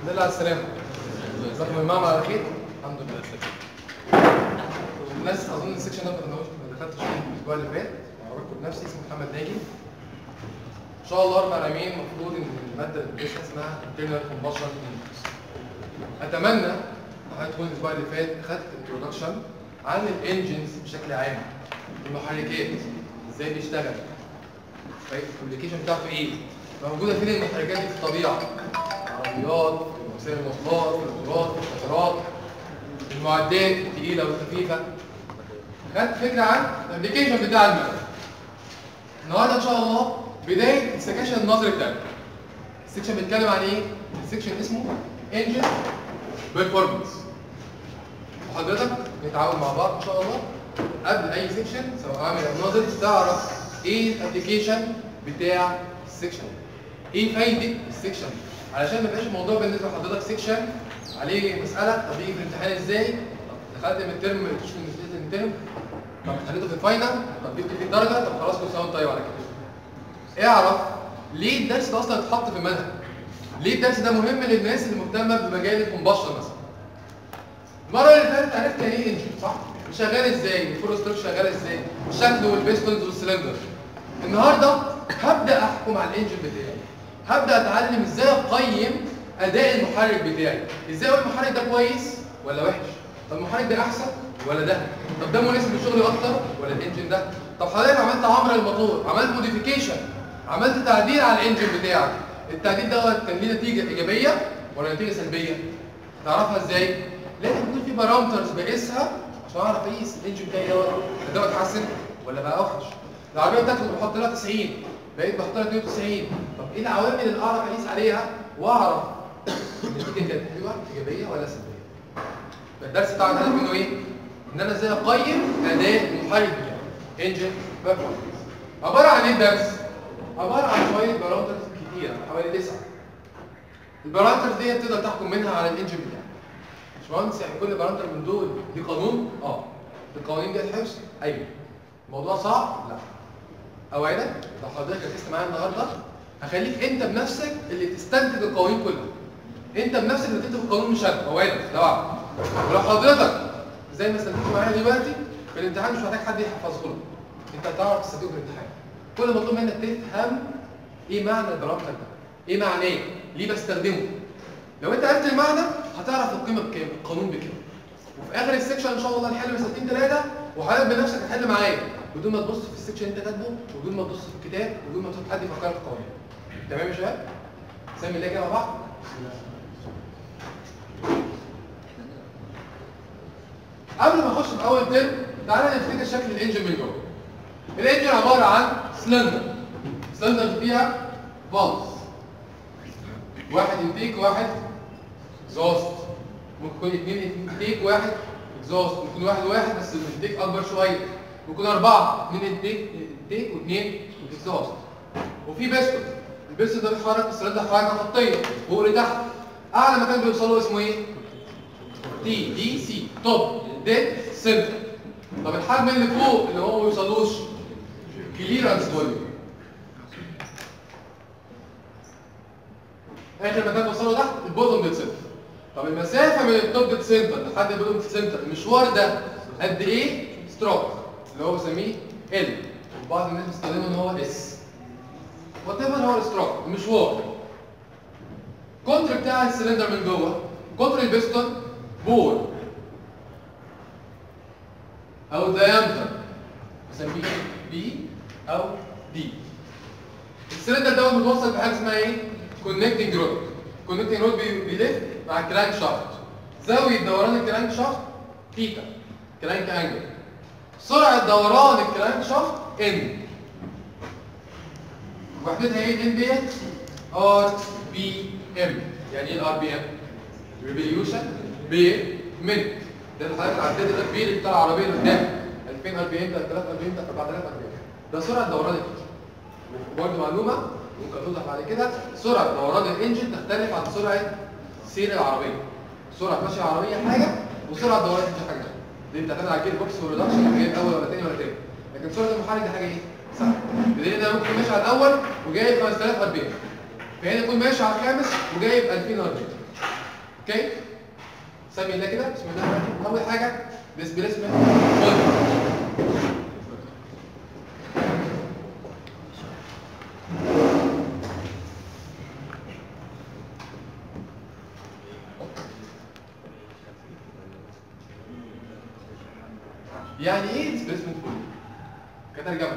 دل على السلامة ازيكم يا جماعة على خير الحمد لله الناس اظن السكشن ده ما خدناهوش ما دخلتش فيه الاسبوع اللي فات هعرفكم بنفسي اسمي محمد ناجي ان شاء الله اربع ايامين المفروض ان الماده اللي بندرسها اسمها internal combustion engines اتمنى هتكون الاسبوع اللي فات خدت انترودكشن عن الانجنز بشكل عام المحركات ازاي بيشتغل طيب الابلكيشن بتاعته ايه موجوده فين المحركات دي في الطبيعه عربيات في وسائل المواصلات في القطارات في القطارات المعدات الثقيله والخفيفه خدت فكره عن الابلكيشن بتاع المكنه النهارده ان شاء الله بدايه السكشن النظري بتاعنا السكشن بيتكلم عن ايه السكشن اسمه انجن بيرفورمانس وحضرتك نتعاون مع بعض ان شاء الله قبل اي سكشن سواء عامل او ناظر تعرف ايه الابلكيشن بتاع السكشن ايه فايده السكشن علشان ما يبقاش الموضوع بالنسبه لحضرتك سكشن عليه مساله طب يجي في الامتحان ازاي طب دخلت من الترم تشوف نزلت من الترم طب حليته في الفاينل طب جبت فيه الدرجه طب خلاص كل سنه وانت طيب على كده اعرف ليه الدرس ده اصلا اتحط في المنهج ليه الدرس ده مهم للناس اللي مهتمه بمجال الكومباشن مثلا المره اللي فاتت عرفت يعني ايه انجن صح شغال ازاي الفور ستروك شغال ازاي الشكل والبيستونز والسلندر النهارده هبدا احكم على الانجن بتاعي هبدا اتعلم ازاي اقيم اداء المحرك بتاعي ازاي اقول المحرك ده كويس ولا وحش طب المحرك ده احسن ولا ده طب ده مناسب لشغلي اكتر ولا الانجن ده طب حضرتك عملت عمر الموتور عملت موديفيكيشن عملت تعديل على الانجن بتاعك التعديل دوت كان ليه نتيجه ايجابيه ولا نتيجه سلبيه تعرفها ازاي لازم يكون في بارامترز بقيسها عشان اعرف اقيس الانجن بتاعي دوت دوت اتحسن ولا بقى اوحش العربيه بتاعتي كنت بحط لها 90 بقيت بحط لها 92 طب ايه العوامل اللي اعرف اقيس عليها واعرف النتيجه كانت حلوه ايجابيه ولا سلبيه الدرس بتاعنا هدف منه ايه ان انا ازاي اقيم اداء المحرك بتاعي انجن بيرفورمانس عباره عن ايه الدرس عباره عن شويه بارامترز كتيره حوالي تسعه البارامترز دي تقدر تحكم منها على الانجن بتاعك باشمهندس يعني كل بارامتر من دول دي قانون اه القوانين دي حفظ ايوه الموضوع صعب لا اوعدك لو حضرتك ركزت معايا النهارده هخليك انت بنفسك اللي تستنتج القوانين كلها انت بنفسك اللي تكتب القانون مش انا اوعدك ده وعد ولو حضرتك زي ما استنتجت معايا دلوقتي في الامتحان مش محتاج حد يحفظه لك انت هتعرف تستنتجه في الامتحان كل مطلوب منك تفهم ايه معنى البارامتر ده ايه معناه ليه بستخدمه لو انت عرفت المعنى هتعرف القيمه بكام القانون بكام وفي اخر السكشن ان شاء الله الحل مسألتين ثلاثه وحضرتك بنفسك هتحل معايا بدون ما تبص في السكشن اللي انت كاتبه وبدون ما تبص في الكتاب وبدون ما تحط حد يفكرك في القوانين تمام يا شباب سامي الله كده مع بعض قبل ما اخش في اول ترم تعالى نفتكر شكل الانجن من جوه الانجن عباره عن سلندر سلندر فيها فالز واحد انتيك وواحد اكزوست ممكن يكون اثنين انتيك واحد اكزوست ممكن يكون واحد واحد بس الانتيك اكبر شويه ممكن اربعه اثنين انتيك انتيك واثنين اكزوست وفي بيستون البيستون ده بيتحرك السلندر حركه خطيه فوق لتحت اعلى مكان بيوصله اسمه ايه؟ تي دي سي توب ديد سنتر طب الحجم اللي فوق اللي هو ما بيوصلوش كليرنس فوليوم اخر مكان بوصله تحت البوتوم ديد سنتر طب المسافه من التوب ديد سنتر لحد البوتوم ديد سنتر المشوار ده قد ايه ستروك اللي هو بسميه ال وبعض الناس بيستخدمه ان هو اس وات ايفر هو الستروك المشوار الكونتر بتاع السلندر من جوه كونتر البيستون بور او دايمتر بسميه بي او دي السلندر ده متوصل بحاجه اسمها ايه كونكتنج رود كونكتنج رود بيلف مع الكرانك شافت زاويه دوران الكرانك شافت ثيتا كرانك انجل سرعه دوران الكرانك شافت ان وحدتها ايه الان ديت ار بي ام يعني ايه الار بي ام ريفوليوشن بير مينت ده اللي حضرتك عديت التكبير بتاع العربيه اللي قدام 2000 ار بي ام 3000 ار بي ام 4000 ار بي ام ده سرعه دوران الانجن وبرده معلومه ممكن توضح بعد كده سرعه دوران الانجن تختلف عن سرعه سير العربيه سرعه مشي العربيه حاجه وسرعه دوران الانجن حاجه دي بتعتمد على الجير بوكس والريدكشن جايب اول ولا ثاني ولا ثالث لكن سرعه المحرك دي حاجه ايه؟ سهله بدليل ان انا ممكن ماشي على الاول وجايب 5000 ار بي ام فهنا يكون ماشي على الخامس وجايب 2000 ار بي اوكي سمي الله كده بسم الله الرحمن الرحيم اول حاجه ديسبيسمنت فوليوم يعني ايه ديسبيسمنت فوليوم كترجمه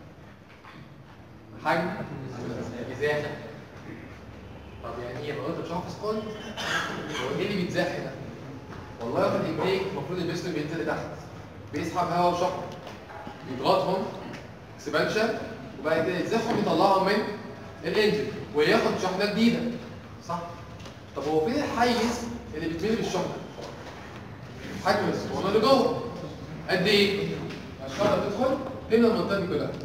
حجم ازاحه طب يعني ايه بقول انت مش عارف تسكن هو ايه اللي بيتزاح هنا والله في الانتيك المفروض البيستون بينزل لتحت بيسحب هواء وشحن يضغطهم اكسبانشن وبعد كده يتزحهم يطلعهم من الانجن وياخد شحنه جديده صح طب هو فين الحيز اللي بيتملي بالشحنه حجم الاسطوانه اللي جوه قد ايه الشحنه بتدخل تملى المنطقه دي كلها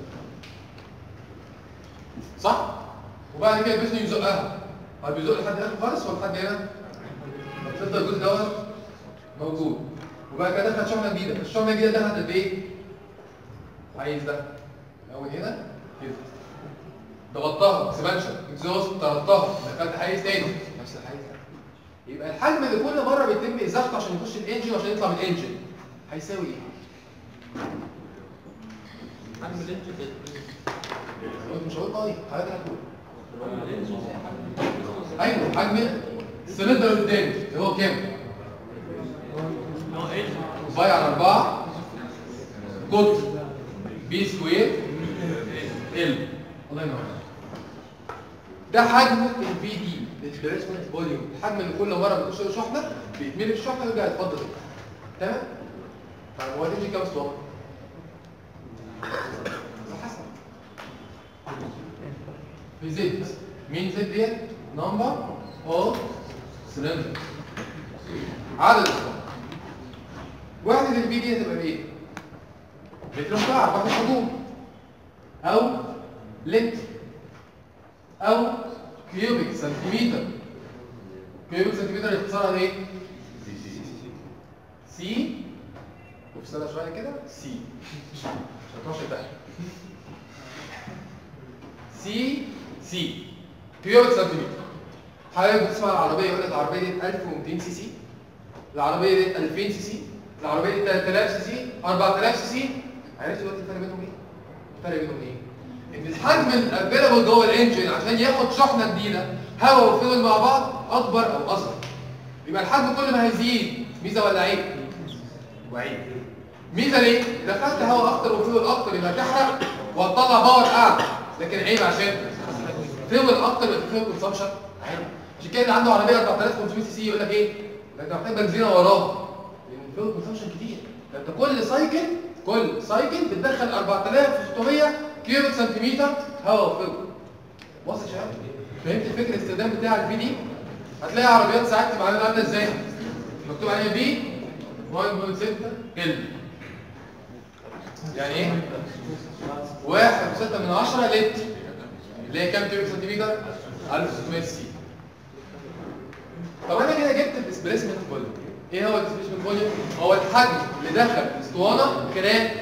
صح وبعد كده البيستون يزقها هل بيزق لحد هنا خالص ولا لحد هنا تفضل الجزء دوت موجود وبعد كده دخلت شحنه جديده الشحنه الجديده دخلت قد ايه عايز ده الاول هنا كده ضغطتها اكسبانشن اكزوست طردتها دخلت حيز تاني نفس الحيز ده يبقى الحجم اللي كل مره بيتم ازاحته عشان يخش الانجن وعشان يطلع من الانجن هيساوي ايه؟ حجم الانجن مش هقول اه حضرتك هتقول ايوه حجم السلندر اللي قدامي اللي هو كام؟ هو انجن باي على 4 قطر بي سكوير ال الله ينور ده حجم الفي دي الديسبيسمنت فوليوم الحجم اللي كل مره بتخش له شحنه بيتملي في الشحنه ويرجع يتفضل تاني. تمام طيب هو هتمشي كام اسطوانه؟ على حسب في زد مين زد ديت؟ نمبر اوف سلندر عدد الاسطوانات وحدة البي دي هتبقى بايه؟ متر مكعب وحدة حجوم أو لتر أو كيوبيك سنتيمتر كيوبيك سنتيمتر اختصارها ايه؟ سي وفصلها شوية كده سي مش هتروحش تحت سي سي كيوبيك سنتيمتر حضرتك بتسمع العربية يقول لك العربية دي 1200 سي سي العربية دي 2000 سي سي العربية دي 3000 سي سي 4000 سي سي عرفت دلوقتي الفرق بينهم ايه؟ الفرق بينهم ايه؟ ان الحجم الافيلابل جوه الانجن عشان ياخد شحنة جديدة هواء وفيول مع بعض اكبر او اصغر يبقى الحجم كل ما هيزيد ميزة ولا عيب؟ وعيب ميزة ليه؟ دخلت هواء اكتر وفيول اكتر يبقى تحرق وهتطلع باور اعلى لكن عيب عشان فيول اكتر يبقى فيول كونسبشن عالي عشان كده اللي عنده عربيه 4500 سي سي يقول لك ايه؟ ده انت محتاج بنزينه وراه لان الفيول كونسبشن كتير ده انت كل سايكل كل سايكل بتدخل 4600 كيلو سنتيمتر هواء وفيول واصل يا شباب؟ فهمت الفكره الاستخدام بتاع الفي دي؟ هتلاقي عربيات ساعات معانا عامله ازاي؟ مكتوب عليها بي 1.6 ال يعني ايه؟ واحد وستة من عشرة لتر اللي هي كام كيلو سنتيمتر؟ 1600 سي طب انا كده جبت الديسبيسمنت فوليوم ايه هو الديسبيسمنت فوليوم؟ هو الحجم اللي دخل في اسطوانه خلال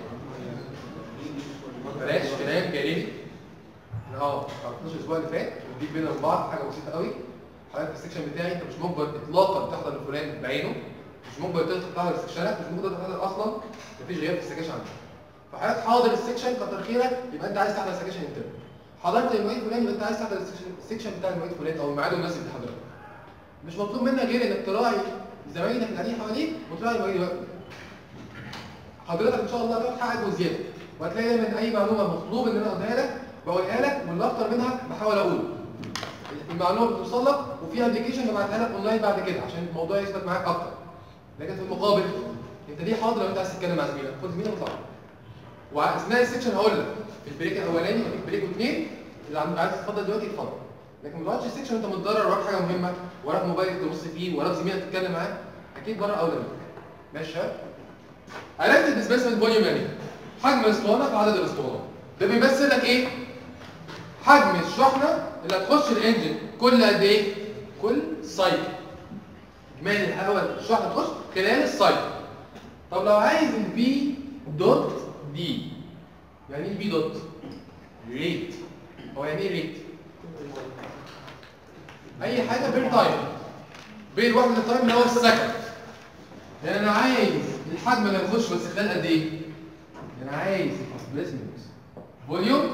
بلاش كلام جانبي اه 15 اسبوع اللي فات ودي بينا من بعض حاجه بسيطه قوي حضرتك في السكشن بتاعي انت مش مجبر اطلاقا تحضر الفلان بعينه مش مجبر تحضر سكشنك مش مجبر تحضر اصلا مفيش غياب في السكشن عندك فحضرتك حاضر السكشن كتر خيرك يبقى انت عايز تحضر سكشن انترن حضرت المعيد فلان يبقى انت عايز تحضر السكشن- السكشن بتاع المعيد فلان او الميعاد المناسب لحضرتك مش مطلوب منك غير انك تراعي زمايلك اللي قاعدين حواليك وتراعي المعيد واقف حضرتك ان شاء الله هتاخد حقك وزياده وهتلاقي دايما اي معلومه مطلوب ان انا اقولها لك بقولها لك واللي اكتر منها بحاول اقوله المعلومه بتوصل لك وفي ابلكيشن ببعتها لك اونلاين بعد كده عشان الموضوع يثبت معاك اكتر لكن في المقابل انت ليه حاضر لو انت عايز تتكلم مع زميلك خد زميلك واطلع واثناء السكشن هقول لك في البريك الاولاني وفي البريك اثنين اللي عم- عايز تتفضل دلوقتي اتفضل لكن ما تقعدش السكشن وانت متضرر وراك حاجه مهمه وراك موبايل تبص فيه وراك زميلك تتكلم معاه اكيد بره اولى منك ماشي يا شباب عرفت الديسبيسمنت فوليوم يعني حجم الاسطوانه في عدد الاسطوانات ده بيمثل لك ايه حجم الشحنه اللي هتخش الانجن كل قد ايه كل سايكل اجمالي الهواء الشحنه تخش خلال السايكل طب لو عايز البي دوت دي يعني ايه البي دوت ريت هو يعني ايه ريت اي حاجه بير تايم بين الوحده التايم اللي هو السكند يعني انا عايز الحجم اللي يخش بس خلال قد ايه؟ يعني انا عايز الديسبيسمنت فوليوم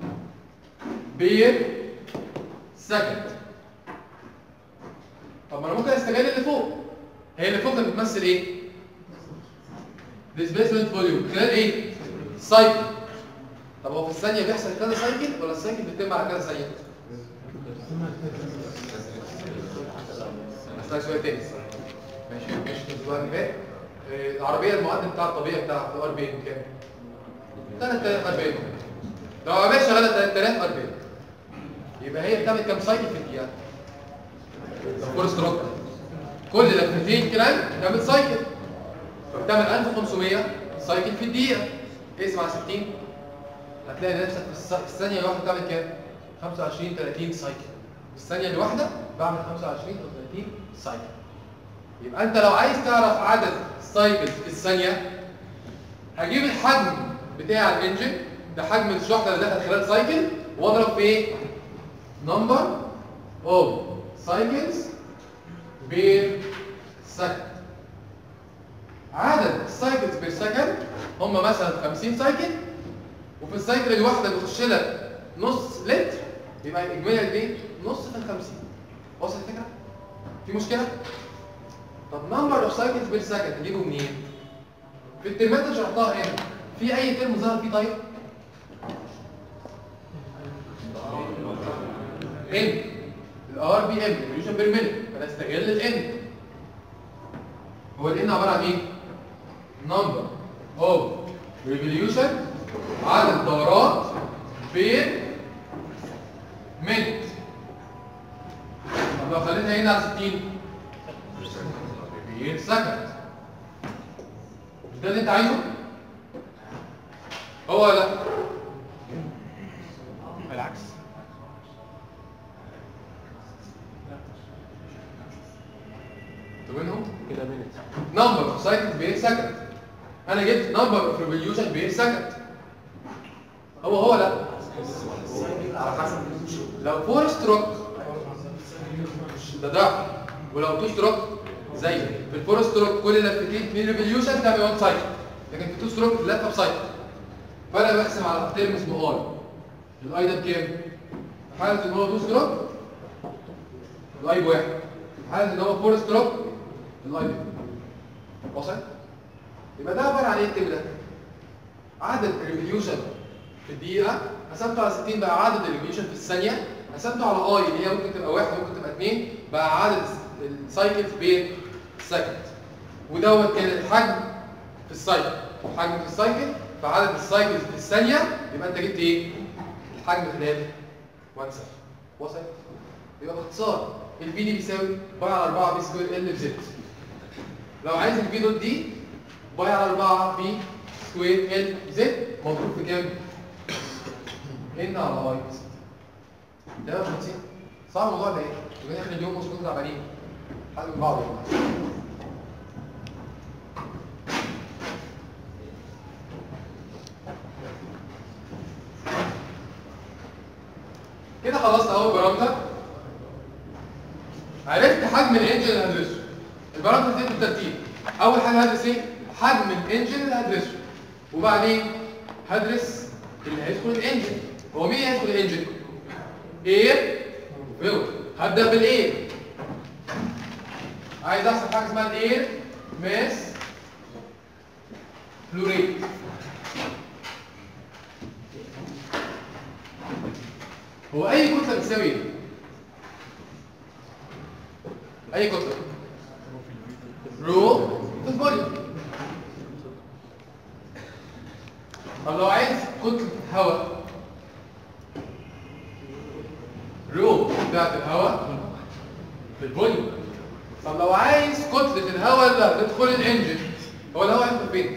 بير سكند طب ما انا ممكن استغل اللي فوق هي اللي فوق كانت بتمثل ايه؟ displacement فوليوم خلال ايه؟ سايكل طب هو في الثانية بيحصل كذا سايكل ولا السايكل بيتم على كذا ثانية؟ اسالك سؤال تاني ماشي ماشي الاسبوع اللي فات آه، العربية المعدل بتاع الطبيعي بتاعها الار بي كام؟ 3000 ار بي لو عربية شغالة 3000 ار بي يبقى هي بتعمل كام سايكل في الدقيقة؟ فور ستروك كل لفتين كده بتعمل سايكل فبتعمل 1500 سايكل في الدقيقة اقسم على 60 هتلاقي نفسك في الس- في الثانية الواحدة بتعمل كام؟ 25 30 سايكل في الثانية الواحدة بعمل 25 أو 30 سايكل يبقى أنت لو عايز تعرف عدد السايكلز في الثانية هجيب الحجم بتاع الانجن ده حجم الشحنة اللي دخل خلال سايكل واضرب في ايه؟ نمبر اوف سايكلز بير سكند عدد السايكلز بير سكند هم مثلا 50 سايكل وفي السايكل الواحده بيخش لك نص لتر يبقى الاجمالي قد ايه؟ نص في ال 50 واصل الفكره؟ في مشكله؟ طب نمبر اوف سايكلز بير سكند نجيبه منين؟ في الترمات اللي شرحتها هنا في اي ترم ظهر فيه طيب؟ ان الار بي ام ريفوليوشن بير مينيت فانا استغل الان هو الان عباره عن ايه؟ نمبر اوف ريفوليوشن عدد دورات بير مينيت طب لو خليتها هنا على 60 بير سكند مش ده اللي انت عايزه؟ هو ولا لا؟ بالعكس انتوا منهم؟ كده مينت نمبر اوف سايكلز بير سكند انا جبت نمبر اوف ريفوليوشن بير سكند هو هو لا على حسب لو فور ستروك ده ضعف ولو تو ستروك زي في الفور ستروك كل لفتين اثنين ريفوليوشن تعمل 1 سايكل لكن في تو ستروك لفه بسايكل فانا بقسم على ترم اسمه اي الاي ده بكام؟ في حاله ان هو تو ستروك الاي بواحد في حاله ان هو فور ستروك الاي بواحد وصل؟ يبقى ده عباره عن ايه الترم ده؟ عدد الريفوليوشن في الدقيقة قسمته على 60 بقى عدد الريفوليوشن في الثانية قسمته على اي اللي هي ممكن تبقى واحد ممكن تبقى اثنين بقى عدد السايكلز بين سكند ودوت كان الحجم في السايكل الحجم في السايكل فعدد السايكلز في الثانية يبقى انت جبت ايه؟ الحجم خلال 1 سكند وصل؟ يبقى باختصار الفي دي بيساوي باي على 4 بي سكوير ال في زد لو عايز الفي دوت دي باي على 4 بي سكوير ال زد مضروب في كام؟ ان على اي ده بقى خمسين صعب الموضوع ده ايه؟ يبقى اخر اليوم مش كنتوا تعبانين حد من بعض والله. كده خلصت اول بارامتر عرفت حجم الانجن اللي هدرسه البارامتر دي بالترتيب اول حاجه هدرس ايه حجم الانجن اللي هدرسه وبعدين هدرس اللي هيدخل الانجن هو مين هيدخل الانجن اير وفلويد هبدا بالاير عايز احسب حاجه اسمها الاير ماس فلوريت هو اي كتله بتساوي ايه اي كتله رو في الفوليوم طب لو عايز كتله هواء رو بتاعت الهواء في الفوليوم طب لو عايز كتله الهواء اللي هتدخل الانجن هو الهواء هيدخل فين؟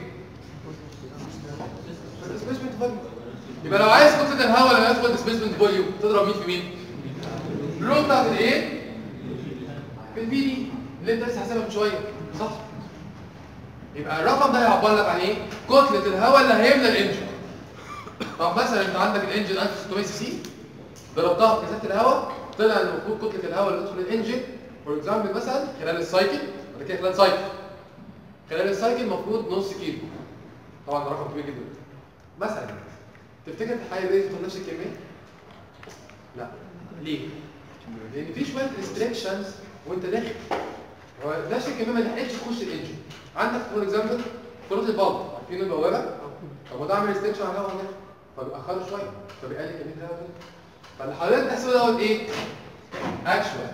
في الديسبيسمنت فوليوم يبقى لو عايز كتله الهواء اللي هيدخل ديسبيسمنت فوليوم تضرب مين في مين؟ الرو بتاعت الايه؟ في البي دي اللي انت لسه حاسبها من شويه صح؟ يبقى الرقم ده هيعبر لك عن ايه؟ كتله الهواء اللي هيملى الانجن طب مثلا انت عندك الانجن 1600 سي سي ضربتها في كثافه الهواء طلع المفروض كتله الهواء اللي تدخل الانجن فور اكزامبل مثلا خلال السايكل بعد كده خلال سايكل خلال السايكل المفروض نص كيلو طبعا ده رقم كبير جدا مثلا تفتكر الحاجه دي تكون نفس الكميه؟ لا ليه؟ لان في شويه ريستريكشنز وانت داخل هو نفس الكميه ما لحقتش تخش الانجن عندك فور اكزامبل كروت البلب عارفين البوابه طب وده عامل ريستريكشن على الهواء هنا فبيأخره شويه فبيقلل كميه الهواء دي فاللي حضرتك تحسبه دوت ايه؟ اكشوال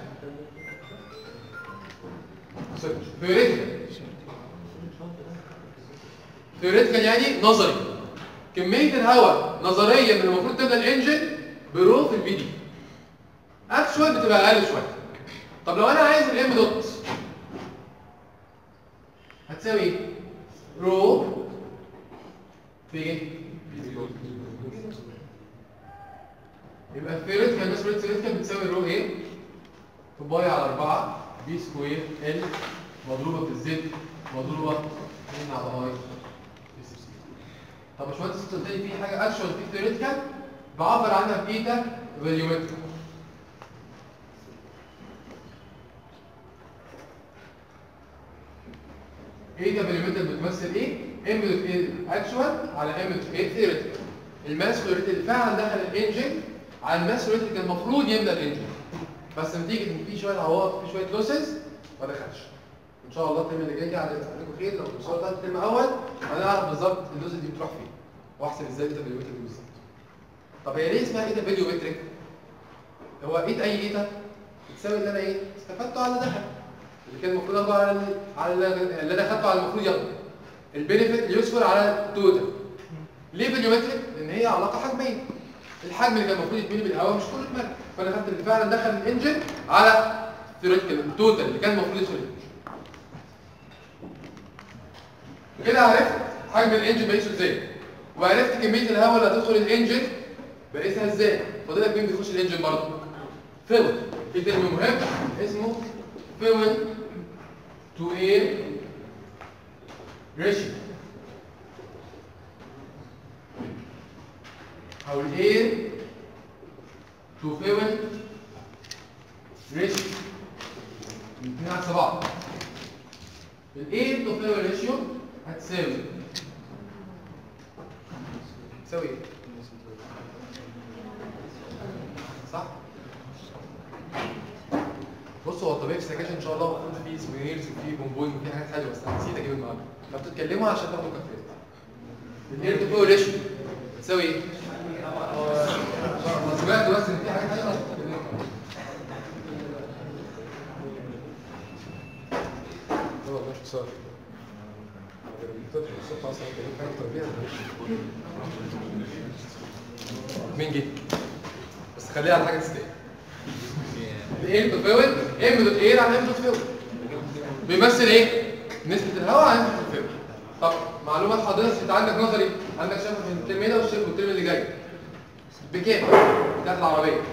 ثيوريتيكال ثيوريتيكال يعني نظري كميه الهواء نظريا من المفروض تبدا الانجن برو في البي دي اكشوال بتبقى اقل شويه طب لو انا عايز الام دوت هتساوي ايه؟ رو في ايه؟ يبقى الثيوريتيكال الناس الثيوريتيكال بتساوي رو ايه؟ في باي على 4 بي سكوير ال مضروبه في الزد مضروبه 2 على اي طب يا باشمهندس انت قلت لي في حاجه اكشوال في ثيوريتيكال بعبر عنها بايتا فاليومتريك ايتا فاليومتريك بتمثل ايه؟ ام دوت ايه اكشوال على ام دوت ايه ثيوريتيكال الماس فلوريتي اللي فعلا دخل الانجن على الماس فلوريتي اللي كان المفروض يملى الانجن بس نتيجه ان في شويه عوائق في شويه لوسز ما دخلش ان شاء الله الترم اللي جاي عليكم خير لو السؤال ده الترم الاول هنعرف بالظبط اللوسز دي بتروح فين واحسب ازاي ايتا فاليومتريك بالظبط طب هي ليه اسمها ايتا فاليومتريك؟ هو ايتا اي ايتا بتساوي اللي انا ايه؟ استفدته على اللي دخل اللي كان المفروض اخده على ال- على ال- اللي انا خدته على المفروض ياخده البينفيت اليوسفول على التوتال ليه فاليومتريك؟ لان هي علاقه حجميه الحجم اللي كان المفروض يتملي بالهواء مش كله اتملى فانا خدت اللي فعلا دخل الانجن على theoretical التوتال اللي كان المفروض يدخل الانجن كده عرفت حجم الانجن بقيسه ازاي وعرفت كميه الهواء اللي هتدخل الانجن بقيسها ازاي فاضلك مين بيخش الانجن برضه فيول في ترم مهم اسمه فيول تو اير ريشيو او الاير تو فيول ريشيو الاثنين عكس بعض الاير تو فيول ريشيو هتساوي تساوي ايه؟ صح؟ بصوا هو الطبيعي في السكاشن ان شاء الله المفروض فيه سوينيرز وفيه بونبون وفيه حاجات حلوه بس انا نسيت اجيب النهارده فبتتكلموا عشان تاخدوا مكافئات الاير تو فيول ريشيو تساوي ايه؟ أنا سمعت بس ان في حاجات حلوه بتتكلموا عنها. لا والله مش صار مين جه؟ بس خليها على حاجه تستاهل الايه متفاوت ام دوت ايه على ام دوت فيول بيمثل ايه؟ نسبة الهواء على نسبة الفيول طب معلومة لحضرتك انت عندك نظري عندك شافة في الترم ده والشيف والترم اللي جاي بكام؟ بتاعت العربية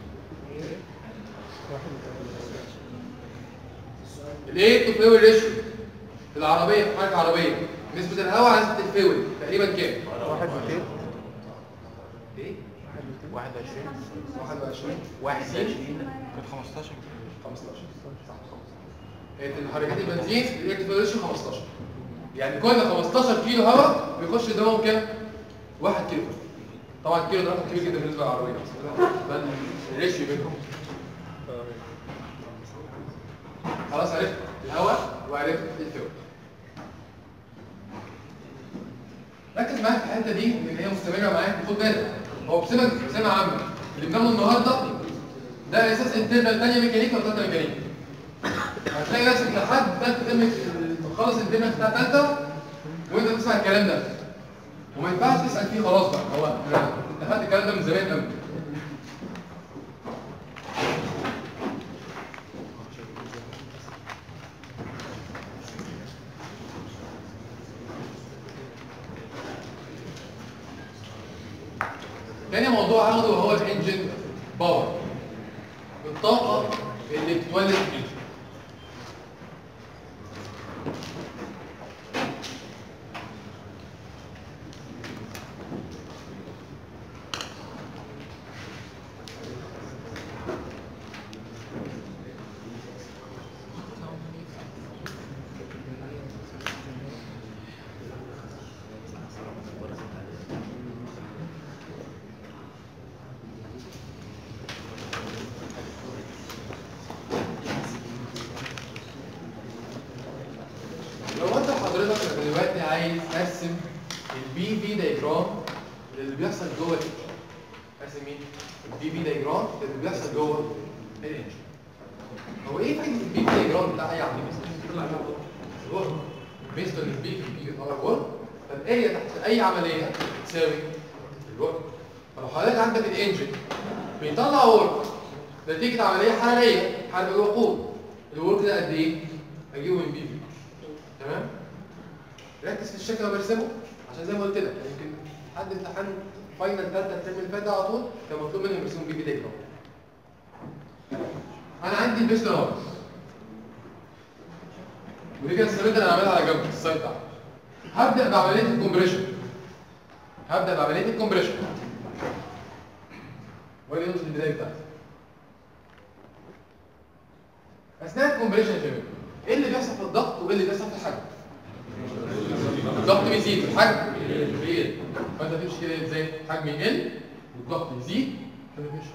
الايه تو فيول ريشيو في العربية في حركة عربية نسبة الهواء على نسبة الفيول تقريبا كام؟ واحد ومئتين ايه؟ واحد وعشرين 21 واحد وعشرين كانت خمستاشر 15 كانت الحركات البنزين الاير تو فيول ريشيو 15 يعني كل 15 كيلو هواء بيخش دمهم كام؟ 1 كيلو طبعا الكيلو ده رقم كبير جدا بالنسبه للعربيه ده الريشيو بينهم خلاص عرفت الهواء وعرفت الفيول ركز معايا في الحته دي لان هي مستمره معاك خد بالك هو بسمك بسمه عامه اللي بنعمله النهارده ده اساس انترنال ثانيه ميكانيكا وثالثه ميكانيكا هتلاقي نفسك لحد ثالثه تم تخلص الانترنال بتاع ثالثه وانت بتسمع الكلام ده وما ينفعش تسال فيه خلاص بقى هو انت خدت الكلام ده من زمان قوي تاني موضوع هاخده وهو الانجن باور الطاقة اللي بتتولد بيه عايز ارسم البي في دايجرام اللي بيحصل جوه الانجن ارسم مين البي في دايجرام اللي بيحصل جوه الانجن هو ايه فايده البي في دايجرام بتاع اي عمليه الورك بيست اون البي في بي اور ورك فالاريا تحت اي عمليه تساوي الورك فلو حضرتك عندك الانجن بيطلع ورك نتيجه عمليه حراريه حرب جوه وقود الورك ده قد ايه؟ هجيبه من بي في تمام؟ ركز في الشكل اللي برسمه عشان زي ما قلت لك يمكن حد امتحان فاينل ثالثه الترم اللي فات ده على طول كان مطلوب منهم يرسموا بي في دايجرام انا عندي البيست اهو ودي كانت السمنت انا عاملها على جنب السايد ده هبدا بعمليه الكومبريشن هبدا بعمليه الكومبريشن وادي نقطه البدايه بتاعتي اثناء الكومبريشن يا شباب ايه اللي بيحصل في الضغط وايه اللي بيحصل في الحجم الضغط بيزيد والحجم بيقل فانت تمشي كده ازاي الحجم يقل والضغط يزيد فما فيش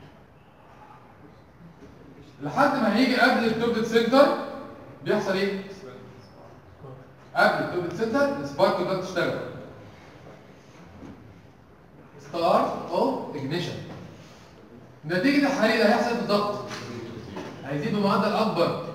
لحد ما هيجي قبل التوبلت سنتر بيحصل ايه قبل التوبلت سنتر السبارك ده تشتغل ستارت اوف اجنيشن نتيجه الحريق اللي هيحصل في الضغط هيزيد بمعدل اكبر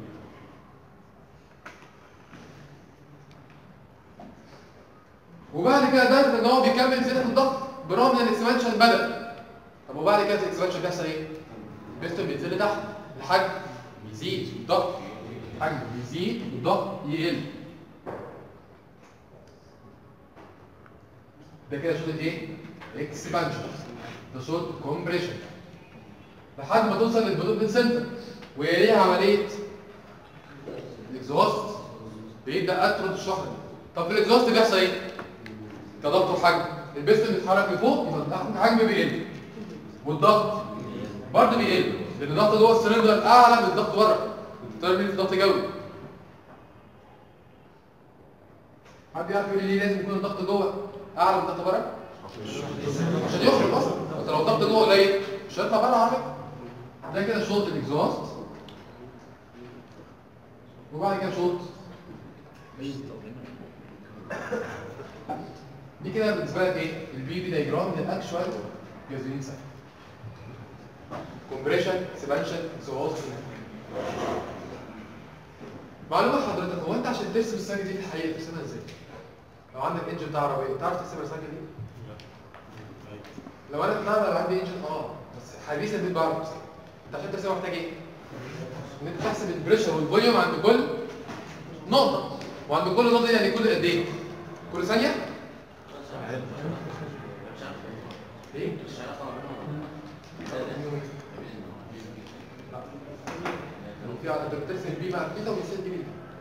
وبعد كده ده ان هو بيكمل زياده في الضغط برغم ان الاكسبانشن بدا طب وبعد كده الاكسبانشن بيحصل ايه؟ البيستون بينزل لتحت الحجم بيزيد والضغط الحجم بيزيد والضغط يقل ده كده شوط ايه؟ اكسبانشن ده شوط كومبريشن لحد ما توصل للبلوت سنتر ويليها عمليه الاكزوست بيبدا اطرد الشحنه دي طب في الاكزوست بيحصل ايه؟ كضغط وحجم البستن بيتحرك لفوق يبقى الحجم بيقل والضغط برضه بيقل لان الضغط جوه السلندر اعلى من الضغط بره التربيل في ضغط جوي حد يعرف يقول لي ليه لازم يكون الضغط جوه اعلى من الضغط بره عشان يخرج اصلا انت لو الضغط جوه قليل مش هيطلع بره على فكره ده كده شوط الاكزوست وبعد كده شوط دي كده بالنسبه لك ايه البي بي دايجرام للاكشوال جازولين سايكل كومبريشن اكسبانشن اكزوست معلومه لحضرتك هو انت عشان ترسم السايكل دي في الحقيقه ترسمها ازاي لو عندك انجن بتاع عربيه تعرف ترسم السايكل دي لو انا في معمل عندي انجن اه بس حديثا البيت بعرف ارسم انت عشان ترسمها محتاج ايه ان انت تحسب البريشر والفوليوم عند كل نقطه وعند كل نقطه دي يعني كل قد ايه كل ثانيه ايه لو في انت بترسم بي مع كده وبترسم دي بيه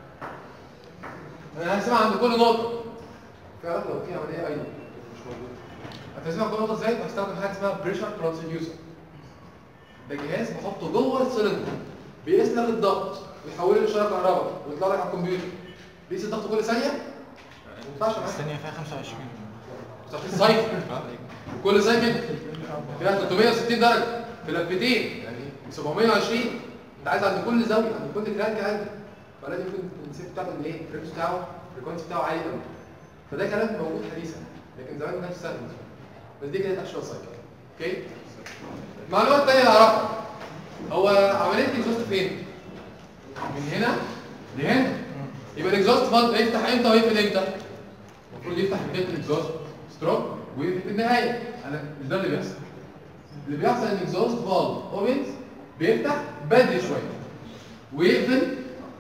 انا هرسمها عند كل نقطه في علاقه لو في عمليه ايضا مش موجوده هترسمها كل نقطه ازاي بستخدم حاجه اسمها بريشر ترانسديوسر ده جهاز بحطه جوه السلندر بيقيس لك الضغط ويحوله لاشاره كهرباء ويطلع لك على الكمبيوتر بيقيس الضغط كل ثانيه ما ينفعش معاك الثانية فيها 25 في سايكل كل سايكل فيها 360 درجه في لفتين يعني 720 انت عايز عند كل زاويه عند كل تراك عندك فلازم يكون الانسيب بتاعه الايه الفريكونسي بتاعه الفريكونسي بتاعه عالي قوي فده كلام موجود حديثا لكن زمان ما كانش سهل بس دي كانت اكشوال سايكل اوكي المعلومه الثانيه اللي اعرفها هو عمليه الاكزوست فين من هنا لهنا يبقى الاكزوست فالف يفتح امتى ويقفل امتى المفروض يفتح بدايه الاكزوست ستروك ويقفل في النهايه انا مش ده اللي بيحصل اللي بيحصل ان الاكزوست فالف اوبنز بيفتح بدري شويه ويقفل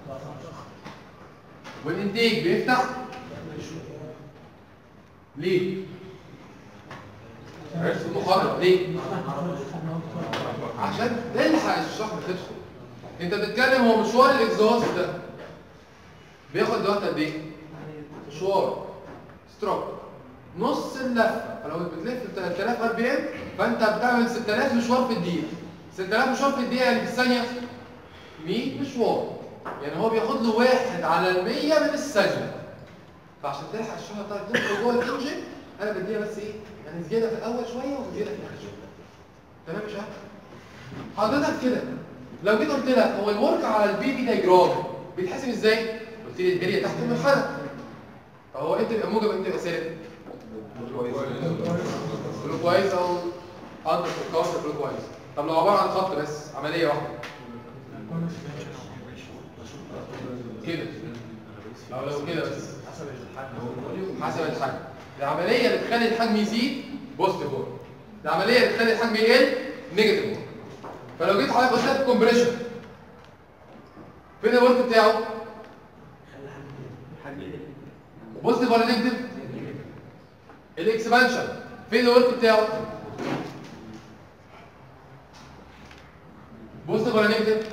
والانتيج بيفتح ليه؟ عرفت المخرج ليه؟ عشان تلحق الشحنه تدخل انت بتتكلم هو مشوار الاكزوست ده بياخد وقت قد ايه؟ مشوار ستروك نص اللفه فلو بتلف 3000 ار بي ام فانت بتعمل 6000 مشوار في الدقيقه 6000 مشوار في الدقيقه يعني في الثانيه 100 مشوار يعني هو بياخد له واحد على ال 100 من الثانيه فعشان تلحق الشحنه بتاعتك تدخل جوه الانجن انا بديها بس ايه؟ يعني زياده في الاول شويه وزياده في الاخر شويه تمام يا شباب؟ حضرتك كده لو جيت قلت لك هو الورك على البي بي دايجرام بيتحسب ازاي؟ قلت لي الاريا تحت المنحنى فهو انت تبقى موجب انت تبقى سالب كله كويس او اندر فوركاست كله كويس طب لو عباره عن خط بس عمليه واحده كده او لو كده بس حسب الحجم العمليه اللي تخلي الحجم يزيد بوزيتيف وورك العمليه اللي تخلي الحجم يقل نيجاتيف وورك فلو جيت حضرتك قلت لك كومبريشن فين الورك بتاعه بوزيتيف ولا نيجاتيف الاكسبانشن فين الورك بتاعه بوزيتيف ولا نيجاتيف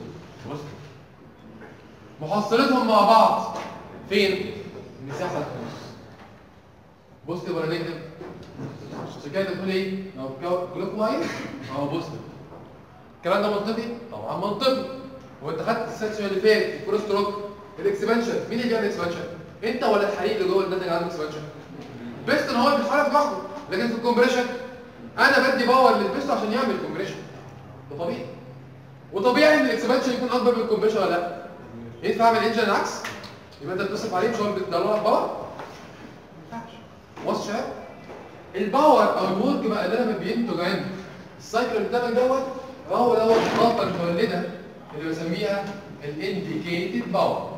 محصلتهم مع بعض فين المساحه الخمس بوزيتيف ولا نيجاتيف عشان كده بتقول ايه لو كلوك وايز اه بوزيتيف الكلام ده منطقي طبعا منطقي وانت خدت السكشن اللي فات الكروس ستروك الاكسبانشن مين اللي بيعمل اكسبانشن انت ولا الحريق اللي جوه الناتج عنده اكسبانشن بيستون هو اللي بيتحرك لوحده لكن في الكومبريشن انا بدي باور للبيستون عشان يعمل كومبريشن ده طبيعي وطبيعي ان الاكسبانشن يكون اكبر من الكومبريشن ولا لا ينفع اعمل انجن العكس يبقى انت بتصرف عليه مش هو اللي بتدلع باور ما ينفعش وصل شباب الباور او الورك بقى اللي انا بينتج عندي السايكل اللي قدامك دوت هو دوت الطاقه المتولده اللي بسميها الانديكيتد باور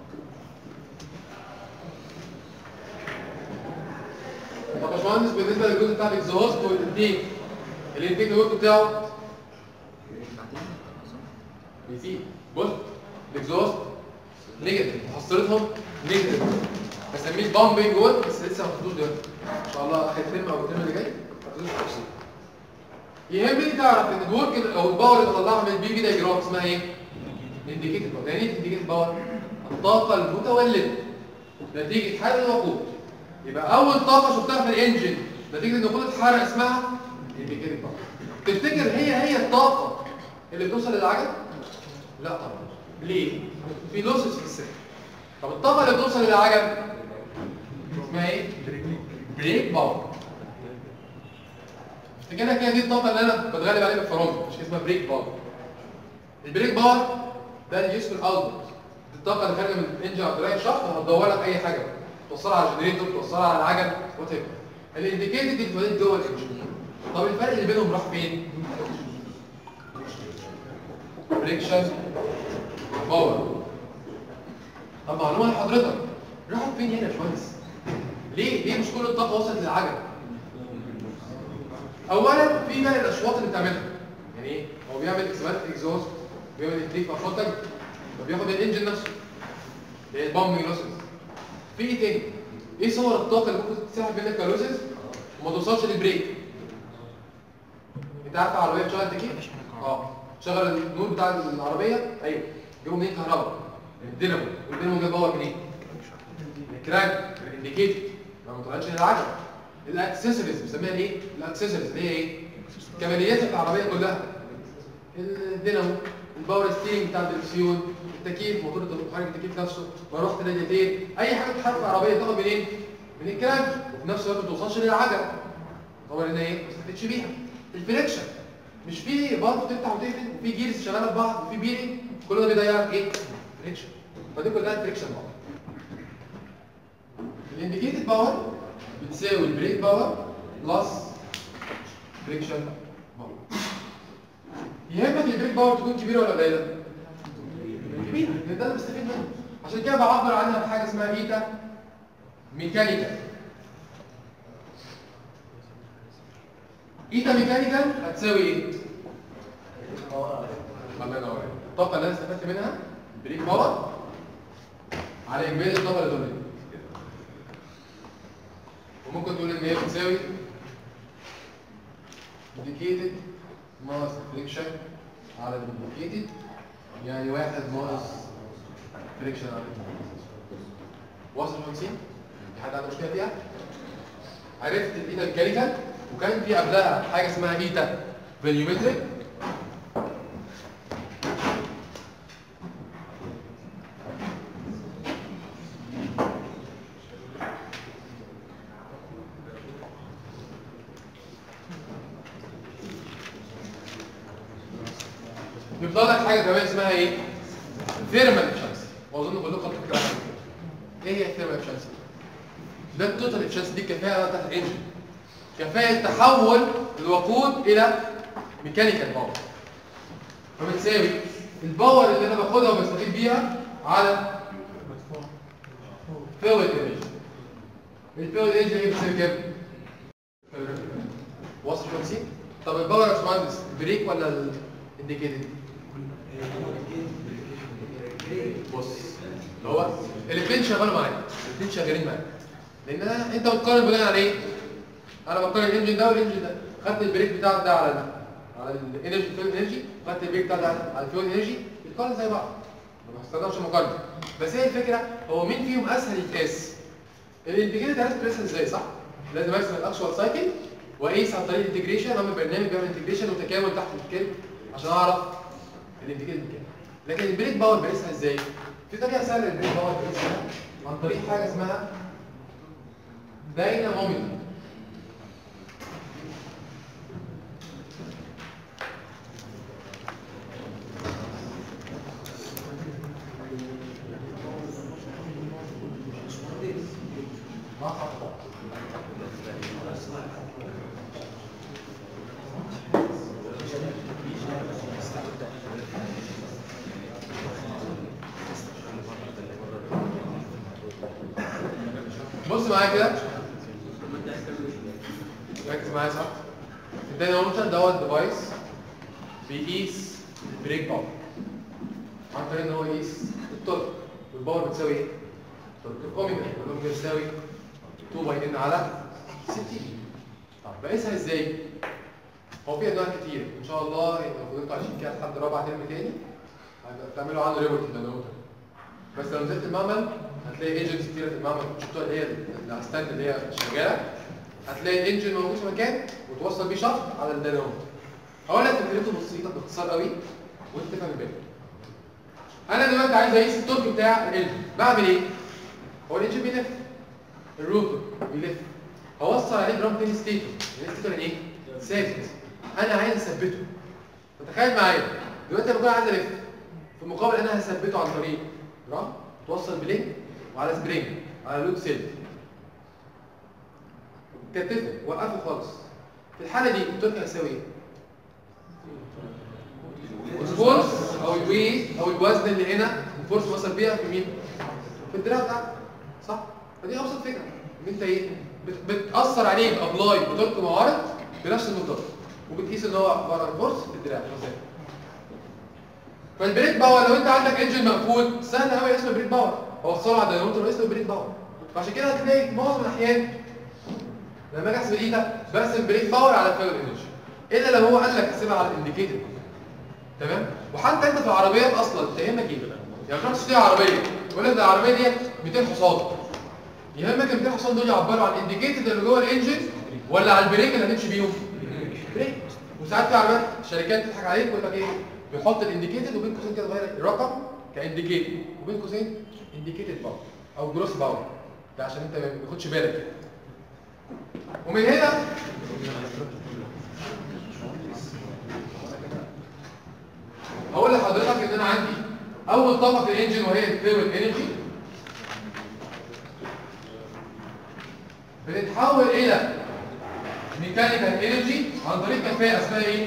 طب يا باشمهندس بالنسبه للجزء بتاع الاكزوست والانتيك الانتيك الورك بتاعه بيزيد بص الاكزوست نيجاتيف محصلتهم نيجاتيف بسميه بامبنج وورك بس لسه ما خدتوش دلوقتي ان شاء الله اخر ترم او الترم اللي جاي هتدوس تفصيل يهمني تعرف ان الورك او الباور اللي بطلعها من البي في دايجرام اسمها ايه؟ انديكيتد باور يعني ايه انديكيتد باور؟ الطاقه المتولده نتيجه حرق الوقود يبقى اول طاقه شفتها في الانجن نتيجه ان الوقود اتحرق اسمها انديكيتد باور تفتكر هي هي الطاقه اللي بتوصل للعجل؟ لا طبعا ليه؟ في لوسز في السيستم طب الطاقه اللي بتوصل للعجل اسمها ايه؟ بريك باور افتكرها كده دي الطاقه اللي انا بتغلب عليها بالفرامل مش اسمها بريك باور البريك باور ده اليوسفول اوتبوت الطاقه اللي خارجه من الانجن او درايف شافت هتدور لك اي حاجه توصلها على الجنريتور توصلها على العجل وات ايفر الانديكيتد دي اتولدت جوه الانجن طب الفرق اللي بينهم راح فين؟ بريكشن باور طب معلومه لحضرتك راحت فين هنا يا باشمهندس؟ ليه؟ ليه مش كل الطاقه وصلت للعجل؟ اولا في بقى الاشواط اللي بتعملها يعني ايه هو بيعمل اكسبانت اكزوست بيعمل انتريك افوتك فبياخد الانجن نفسه اللي هي البامبنج لوسز في ايه تاني ايه صور الطاقه اللي ممكن تسحب منك كالوسز وما توصلش للبريك انت عارف العربيه بتشغل تكييف اه شغل النور بتاع العربيه ايوه جابوا منين كهرباء من الدينامو والدينامو جاب باور منين من الكرانك من الانديكيتور ما طلعتش للعجل الاكسسوارز بنسميها ايه الاكسسوارز اللي هي ايه كماليات العربيه كلها الدينامو الباور ستيرنج بتاع الدركسيون التكييف موتور محرك التكييف نفسه مروحه الرادياتير اي حاجه بتتحرك في العربيه تاخد منين من الكرانك وفي نفس الوقت ما توصلش للعجل طبعا هنا ايه ما استفدتش بيها الفريكشن مش في بارت بتفتح وتقفل وفي جيرز شغاله في بعض وفي بيرنج كل ده بيضيع لك ايه فريكشن فدي كلها فريكشن باور الانديكيتد باور بتساوي البريك باور بلس فريكشن باور يهمك البريك باور تكون كبيره ولا قليله كبيره لان ده انا بستفيد منه عشان كده بعبر عنها بحاجه اسمها ايتا ميكانيكال ايتا ميكانيكال هتساوي ايه الله ينور عليك الطاقه اللي انا استفدت منها بريك باور على اجمالي الطاقه اللي دول وممكن تقول ان هي بتساوي indicated ناقص فريكشن على indicated يعني واحد ناقص فريكشن على واصل مهندسين؟ في حد عنده مشكله فيها؟ عرفت الايتا ميكانيكال وكان في قبلها حاجه اسمها ايتا فاليومتريك يفضل لك حاجه كمان اسمها ايه؟ ثيرمال افشنسي واظن كلكم خدتوا فكره عنها ايه هي الثيرمال افشنسي؟ ده التوتال افشنسي دي الكفاءه بتاعت الانجن كفاءه تحول الوقود الى ميكانيكال باور فبتساوي الباور اللي انا باخدها وبستفيد بيها على فيول انرجي الفيول انرجي ايه بتساوي كام؟ وصل 50 طب الباور يا باشمهندس بريك ولا الانديكيتد؟ بص هو الاثنين شغالوا معايا الاثنين شغالين معايا لان انا انت بتقارن بناء على ايه؟ انا بقارن الانجن ده والانجن ده خدت البريك بتاعك ده على على الانرجي فيول انرجي خدت البريك بتاعك ده على الفيول انرجي بيتقارن زي بعض ما بستخدمش مقارنه بس هي الفكره هو مين فيهم اسهل يتقاس؟ الانديكيتور عرفت تقيسها ازاي صح؟ لازم ارسم الاكشوال سايكل واقيس عن طريق الانتجريشن اعمل برنامج بيعمل انتجريشن وتكامل تحت الكلب عشان اعرف الانديكيتور كام لكن البريك باور بقيسها ازاي؟ في طريقه سهله للبريك باور بقيسها عن طريق حاجه اسمها داينامومتر ما خطأ بص معايا كده ركز معايا صح الداينامومتر دوت ديفايس بيقيس البريك باور عن طريق ان هو يقيس التورك والباور بتساوي ايه؟ تورك الكوميتر اللي ممكن يساوي 2 باي ان على 60 طب بقيسها ازاي؟ هو في انواع كتير ان شاء الله المفروض انتوا عايشين كده لحد رابع ترم تاني هتعملوا عنه ريبورت الداينامومتر بس لو نزلت المعمل هتلاقي ايجنتس كتيره في المعمل شفتوها اللي هي الستاند اللي هي شغاله هتلاقي الانجن موجود في مكان وتوصل بيه شفط على الدينامومتر هقول لك فكرته بسيطه باختصار قوي وانت تفهم الباقي انا دلوقتي عايز اقيس التورك بتاع الانجن بعمل ايه هو الانجن بيلف الروتور بيلف هوصل عليه درام تاني ستيتور الستيتور يعني ايه ثابت انا عايز اثبته فتخيل معايا دلوقتي انا بكون عايز الف في المقابل انا هثبته عن طريق درام توصل بلينك وعلى سبرينج على لود سيل كتفه وقفه خالص في الحاله دي التورك هيساوي ايه الفورس او الويت او الوزن اللي هنا الفورس وصل بيها في مين في الدراع بتاعك صح فدي ابسط فكره ان انت ايه بت- بتاثر عليه بابلاي بتورك معارض بنفس المقدار وبتقيس ان هو عباره عن فورس في الدراع مثلا فالبريك باور لو انت عندك انجن مقفول سهل قوي اسمه بريك باور اوصله على الدينامومتر اسمه بريك باور فعشان كده هتلاقي معظم الاحيان لما اجي احسب الايتا برسم بريك باور على الفيول انرجي الا لو هو قال لك احسبها على الانديكيتور تمام وحتى انت في العربيات اصلا تهمك ايه يعني تروح تشتري عربيه يقول لك ده العربيه ديت 200 حصان يهمك ال 200 حصان دول يعبروا عن الانديكيتور اللي جوه الانجن ولا على البريك اللي هتمشي بيهم بريك وساعات في عربيات شركات تضحك عليك ويقول لك ايه بيحط الانديكيتور وبين قوسين كده صغيره الرقم كانديكيتور وبين قوسين انديكيتور باور او جروس باور ده عشان انت ما تاخدش بالك كده ومن هنا هقول لحضرتك ان انا عندي اول طبقه في الانجن وهي الفلويد انرجي بتتحول الى ميكانيكال انرجي عن طريق كفاءه اسمها ايه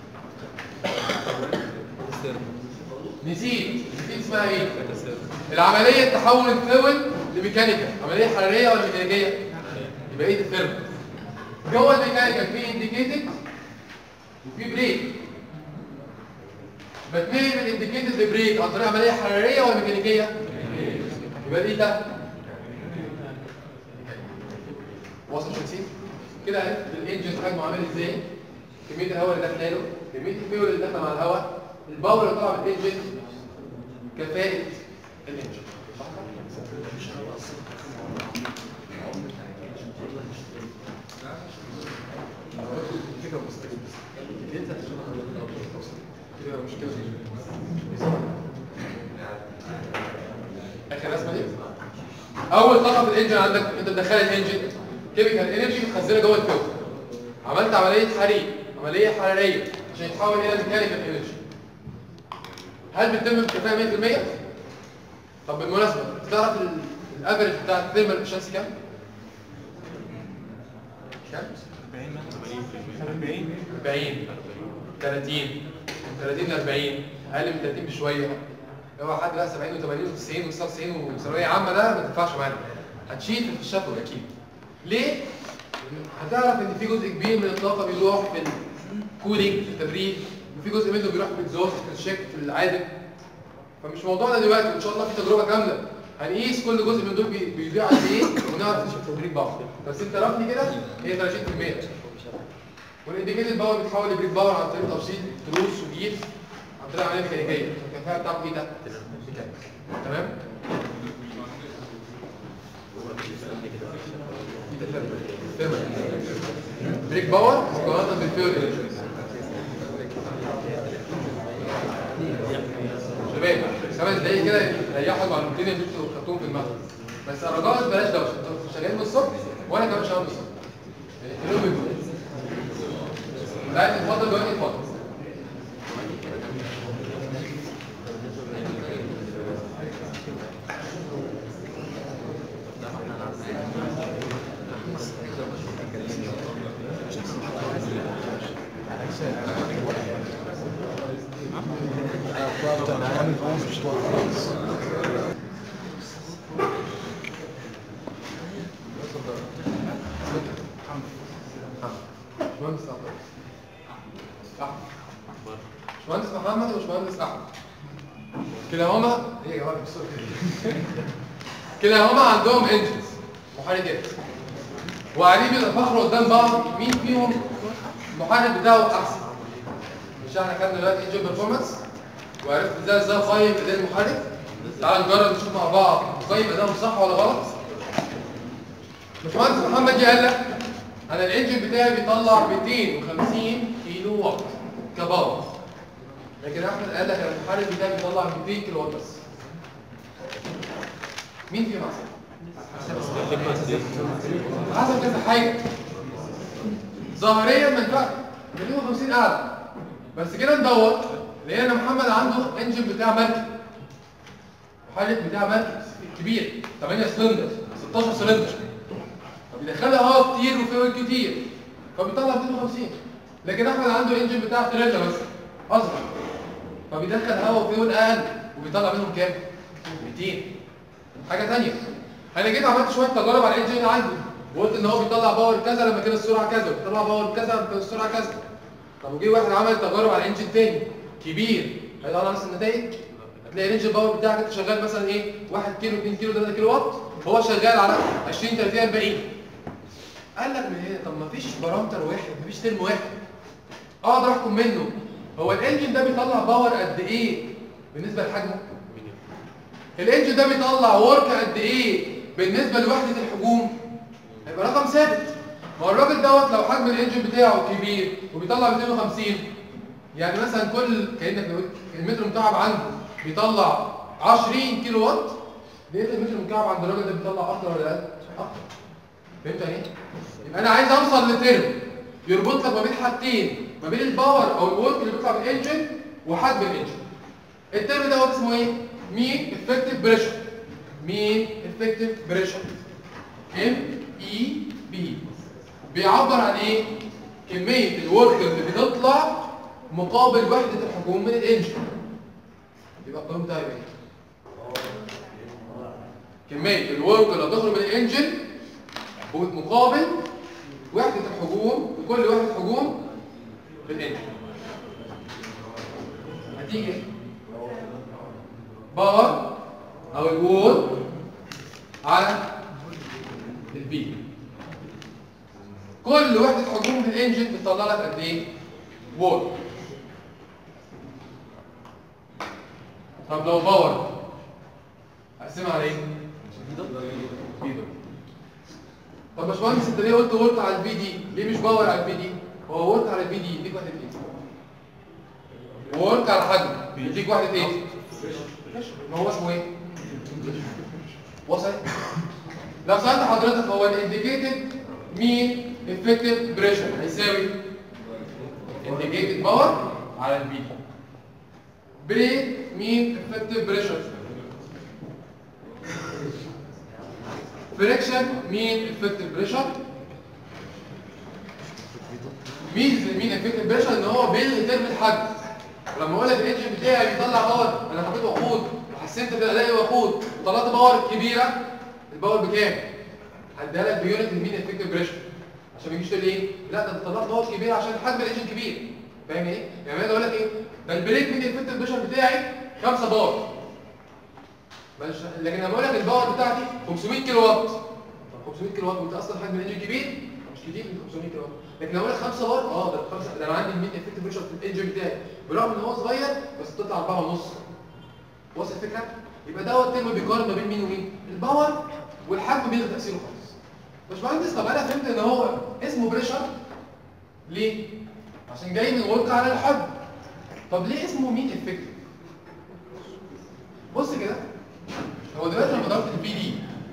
نسيت نسيت اسمها ايه العمليه تحول الفلويد لميكانيكال عمليه حراريه ولا ميكانيكيه يبقى ايه الفيرم جوه الميكانيكال في انديكيتد وفي بريك بتنقل من الانديكيتد لبريك عن طريق عمليه حراريه ولا ميكانيكيه يبقى ايه ده واصل شمسين كده عرفت الانجن حجمه عامل ازاي كميه الهواء اللي داخله له كميه الفيول اللي داخله مع الهواء الباور اللي طالع من الانجن كفاءه الانجن فكره بسيطه كده مشكله اخر رسمه دي اول طاقه في الانجن عندك انت مدخل الانجن كيميكال انرجي متخزنه جوه الفلتر عملت عمليه حريق عمليه حراريه عشان يتحول الى ميكانيكال انرجي هل بتتم بكفاءه 100% طب بالمناسبه تعرف الافرج بتاع الثيرمال افشنسي كام كام 40 40 30 30 ل 40 اقل من 30 بشويه لو حد بقى 70 و80 و90 و99 وثانويه عامه ده ما تنفعش معانا هتشيل في الشفوي اكيد ليه؟ هتعرف ان في جزء كبير من الطاقه بيروح في الكولينج في التبريد وفي جزء منه بيروح في الاكزوست في الشيك في العادم فمش موضوعنا دلوقتي ان شاء الله في تجربه كامله هنقيس كل جزء من دول بي- بيضيع قد ايه ونعرف نشوف البريك باور بس انت رفني كده هي 30% والانديكيتد باور بيتحول لبريك باور عن طريق تبسيط تروس وجير عن طريق عمليه ميكانيكيه الكفاءه بتاعته ايه ده؟ ميكانيك تمام؟ بريك باور مقارنه بالفيول انرجي شباب خمس دقايق كده ريحوا المعلومتين اللي انتوا خدتوهم في المغرب بس الرجاء بلاش دوشه انتوا شغالين من الصبح وانا كمان شغال من الصبح يعني كلهم بيقولوا لا اتفضل دلوقتي اتفضل باشمهندس احمد احمد باشمهندس محمد وباشمهندس احمد كلاهما ايه يا جماعه بصوا كده كلاهما عندهم انجنز محركات وقاعدين بيتفاخروا قدام بعض مين فيهم المحرك بتاعه احسن مش احنا خدنا دلوقتي انجن بيرفورمانس وعرفت ازاي ازاي اقيم اداء المحرك تعال نجرب نشوف مع بعض نقيم ادائهم صح ولا غلط باشمهندس محمد جه قال لك انا الانجن بتاعي بيطلع 250 كيلو واط كباور لكن احمد قال لك انا المحرك بتاعي بيطلع 200 كيلو واط بس مين فيهم احسن؟ حسب كذا حاجه ظاهريا منفعه 250 اعلى بس كده ندور لقينا ان محمد عنده انجن بتاع مركب محرك بتاع مركب كبير 8 سلندر 16 سلندر فبيدخلها هواء كتير وفيول كتير فبيطلع 250 لكن احمد عنده انجن بتاع تريلا بس اصغر فبيدخل هواء وفيول اقل وبيطلع منهم كام 200 حاجه ثانيه انا جيت عملت شويه تجارب على الانجن اللي عندي وقلت ان هو بيطلع باور كذا لما كان السرعه كذا وبيطلع باور كذا لما كان السرعه كذا طب وجي واحد عمل تجارب على انجن تاني كبير هيطلع نفس النتائج هتلاقي رينج الباور بتاعك انت شغال مثلا ايه 1 كيلو 2 كيلو 3 كيلو واط هو شغال على 20 30 40 قال لك من هنا طب ما فيش بارامتر واحد ما فيش ترم واحد اقدر احكم منه هو الانجن ده بيطلع باور قد ايه بالنسبه لحجمه الانجن ده بيطلع ورك قد ايه بالنسبه لوحده الحجوم هيبقى رقم ثابت ما هو الراجل دوت لو حجم الانجن بتاعه كبير وبيطلع 250 يعني مثلا كل كانك لو المتر مكعب عنده بيطلع 20 كيلو وات لقيت المتر مكعب عند الراجل ده بيطلع اكتر ولا اقل؟ اكتر فهمت يعني ايه؟ يبقى انا عايز اوصل لترم يربط لك ما بين حاجتين ما بين الباور او الورك اللي بيطلع من الانجن وحجم الانجن الترم ده هو اسمه ايه؟ مين افكتيف بريشر مين افكتيف بريشر ام اي بي بيعبر عن ايه؟ كمية الورك اللي بتطلع مقابل وحدة الحجوم من الانجن يبقى القانون بتاعي ايه؟ كمية الورك اللي هتخرج من الانجن مقابل وحدة الحجوم لكل وحدة حجوم في الانجن هتيجي ايه؟ باور او الوول على البي كل وحدة حجوم في الانجن بتطلع لك قد ايه؟ وول طب لو باور اقسمها على ايه؟ بي دول طب يا باشمهندس انت ليه قلت ورك على البي دي؟ ليه مش باور على البي دي؟ هو ورك على البي دي يديك واحدة ايه؟ ورك على حجم يديك واحدة ايه؟ ما هو اسمه ايه؟ وصل؟ لو سألت حضرتك هو الانديكيتد مين افكتيف بريشر هيساوي انديكيتد باور على البي بريك مين افكتيف بريشر فريكشن مين افكتيف بريشر ميزه المين افكتيف بريشر ان هو بيلغي ترم الحجم ولما اقول لك الانجن بتاعي بيطلع باور انا حطيت وقود وحسنت في الاداء وقود وطلعت باور كبيره الباور بكام؟ هديها لك بيونت المين افكتيف بريشر عشان ما يجيش تقول لي ايه؟ لا ده انت طلعت باور كبير عشان حجم الانجن كبير فاهم ايه؟ يعني انا اقول لك ايه؟ ده البريك مين افكتيف بريشر بتاعي 5 باور مش لكن لما اقول لك الباور بتاعتي 500 كيلو وات طب 500 كيلو وات وانت اصلا حجم الانجن كبير مش كتير من 500 كيلو وات لكن لو اقول لك 5 بار اه ده 5 ده انا عندي المين افكتيف بريشر في الانجن بتاعي برغم ان هو صغير بس بتطلع 4 ونص واصل الفكره يبقى دوت ترم بيقارن ما بين مين ومين الباور والحجم بيلغي تاثيره خالص باشمهندس طب انا فهمت ان هو اسمه بريشر ليه عشان جاي من ورك على الحجم طب ليه اسمه مين افكتيف بص كده هو دلوقتي لما ضربت البي دي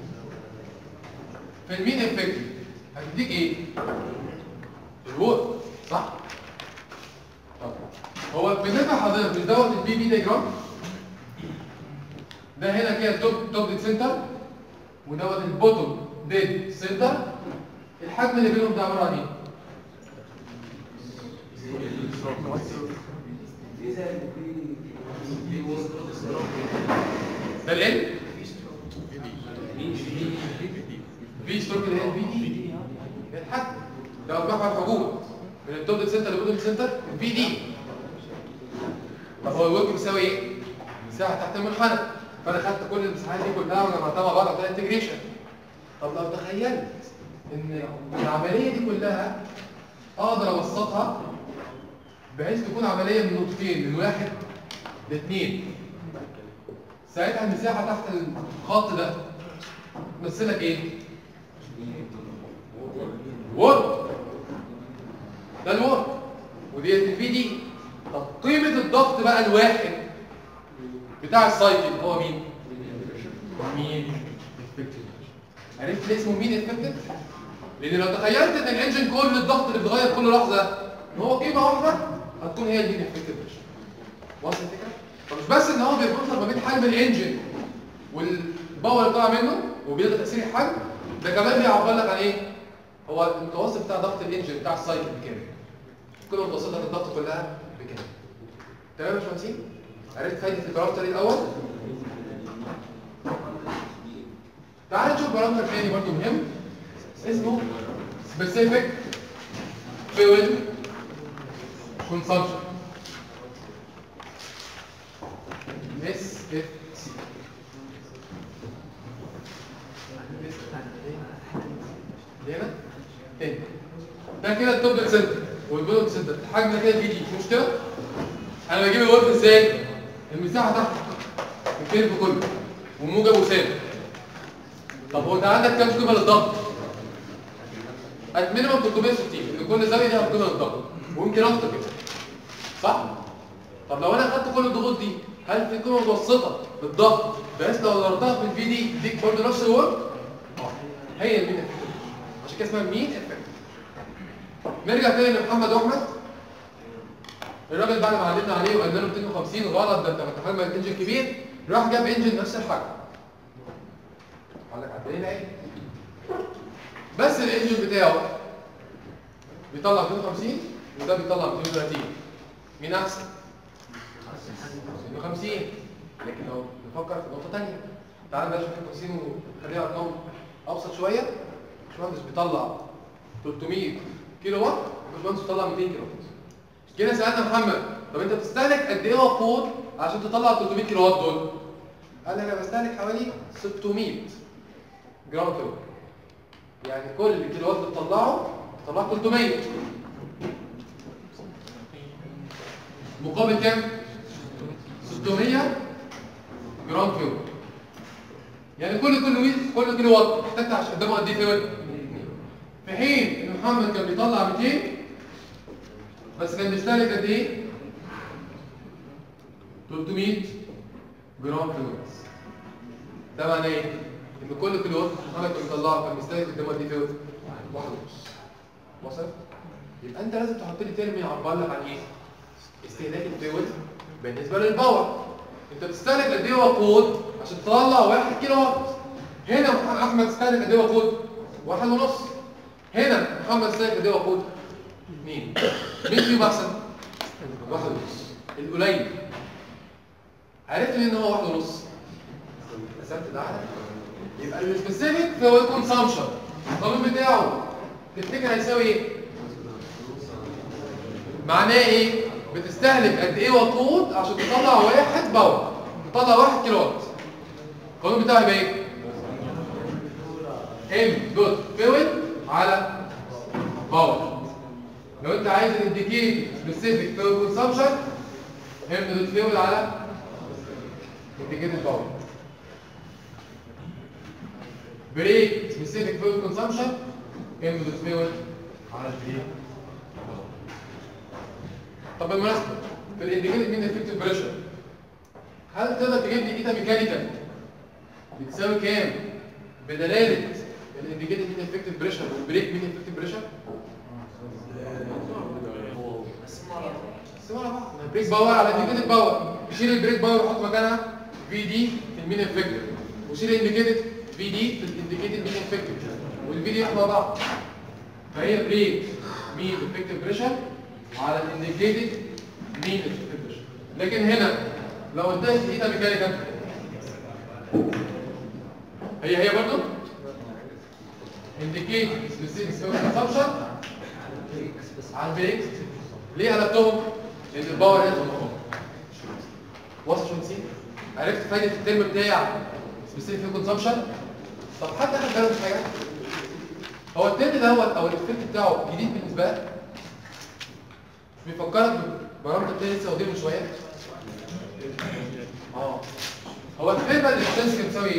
في المين افكتيف هتديك ايه الورك صح طب هو بالنسبه لحضرتك مش دوت البي بي ديجرام ده هنا كده توب توب ديد سنتر ودوت البوتوم ديد سنتر الحجم اللي بينهم ده عباره عن ايه ده ال في ستروك اللي هي الفي دي الحجم ده محور الحجوم من التوب ديد سنتر للبوتوم سنتر الفي دي طب هو الورك بيساوي ايه؟ مساحه تحت المنحنى فانا خدت كل المساحات دي كلها وجمعتها مع بعض عملت انتجريشن طب لو تخيلت ان العمليه دي كلها اقدر ابسطها بحيث تكون عمليه من نقطتين من واحد لاثنين ساعتها المساحه تحت الخط ده تمثلك ايه؟ وورد ده الوورد وديت الفي دي طب قيمه الضغط بقى الواحد بتاع السايكل هو مين؟ مين؟ افكتيف عرفت ليه اسمه مين افكتيف؟ لان لو تخيلت ان الانجن كل الضغط اللي بيتغير كل لحظه ان هو قيمه واحده هتكون هي المين افكتيف واصل الفكره؟ فمش بس ان هو بيفصل ما بين حجم الانجن والباور اللي طالع منه وبيلغي تاثير الحجم ده كمان بيعبر لك عن ايه؟ هو المتوسط بتاع ضغط الانجن بتاع السايكل بكام؟ كل متوسطات الضغط كلها بكام؟ تمام يا باشمهندسين؟ عرفت فايده البارامتر الاول؟ تعال نشوف بارامتر تاني برضه مهم اسمه specific fuel consumption SFC دي هنا تاني ده كده التوب سنتر والبولوت سنتر الحجم ده كده بيجي مش مشكله انا بجيب الورك ازاي المساحه تحت الكيرف كله وموجب وسالب طب هو انت عندك كام قيمه للضغط المينيمم 360 ان كل زاويه ليها قيمه للضغط ويمكن اكتر كده صح طب لو انا خدت كل الضغوط دي هل في قيمه متوسطه بالضغط بحيث لو ضربتها في الفي دي يديك برضه نفس الورك اه هي المين افكت عشان كده اسمها مين افكت نرجع تاني لمحمد واحمد الراجل بعد ما علمنا عليه وقلنا له 250 غلط ده انت متحمل انجن كبير راح جاب انجن نفس الحجم قال لك عدلنا ايه بس الانجن بتاعه بيطلع 250 وده بيطلع 230 مين احسن 250 لكن لو نفكر في نقطه ثانيه تعال بقى نشوف 250 وخليها ارقام ابسط شويه باشمهندس بيطلع 300 كيلو وات باشمهندس بيطلع 200 كيلو وات جينا سالنا محمد طب انت بتستهلك قد ايه وقود عشان تطلع 300 كيلو وات دول قال لي انا بستهلك حوالي 600 جرام كيلو يعني كل كيلو وات بتطلعه بتطلع 300 مقابل كام 600 جرام كيلو يعني كل كل ويت كل كيلو وات محتاج عشان قدامه قد ايه فيول في حين ان محمد كان بيطلع 200 بس كان بيستهلك قد ايه 300 جرام كيلو وات ده معناه ايه ان كل كيلو وات محمد كان بيطلعه كان بيستهلك قدامه قد ايه فيول واحد ونص وصل يبقى انت لازم تحط لي ترم يعبر لك عن ايه استهلاك الفيول بالنسبه للباور انت بتستهلك قد ايه وقود عشان تطلع 1 كيلو وات هنا احمد استهلك قد ايه وقود واحد ونص هنا محمد استهلك قد ايه وقود اثنين مين فيهم احسن؟ واحد ونص القليل عرفت ليه ان هو واحد ونص؟ قسمت ده على يبقى السبيسيفيك هو الكونسامشن القانون بتاعه تفتكر هيساوي ايه؟ معناه ايه؟ بتستهلك قد ايه وقود عشان تطلع واحد باور تطلع واحد كيلو وات القانون بتاعه يبقى ايه؟ ام دوت فيول على باور لو انت عايز الانديكيت سبيسيفيك فيول كونسامشن ام دوت فيول على انديكيتد باور بريك سبيسيفيك فيول كونسامشن ام دوت فيول على البريك طب بالمناسبه في الانديكيتد مين افكتيف بريشر هل تقدر تجيب لي ايتا ميكانيكال بتساوي كام بدلاله الانديكيتد مين افكتيف بريشر والبريك مين افكتيف بريشر اسمها على بعض البريك باور على الانديكيتد باور يشيل البريك باور ويحط مكانها في دي في المين افكتيف وشيل الانديكيتد في دي في الانديكيتد مين افكتيف والفي دي يحطوا مع بعض فهي بريك مين افكتيف بريشر على الانديكيتد مين افكتيف بريشر لكن هنا لو قلت لك ايتا ميكانيكال هي هي برضه indicated specific consumption على البريك ليه قلبتهم؟ لان الباور هنا تضخم واصل شو نسيت؟ عرفت فايده الترم بتاع specific consumption طب حد اخد باله من حاجه؟ هو الترم دوت او الافكت بتاعه جديد بالنسبه لك؟ مش بيفكرك ببرامج التاني لسه واخدينه من شويه؟ اه هو الفيربال اكستنس كان بيساوي ايه؟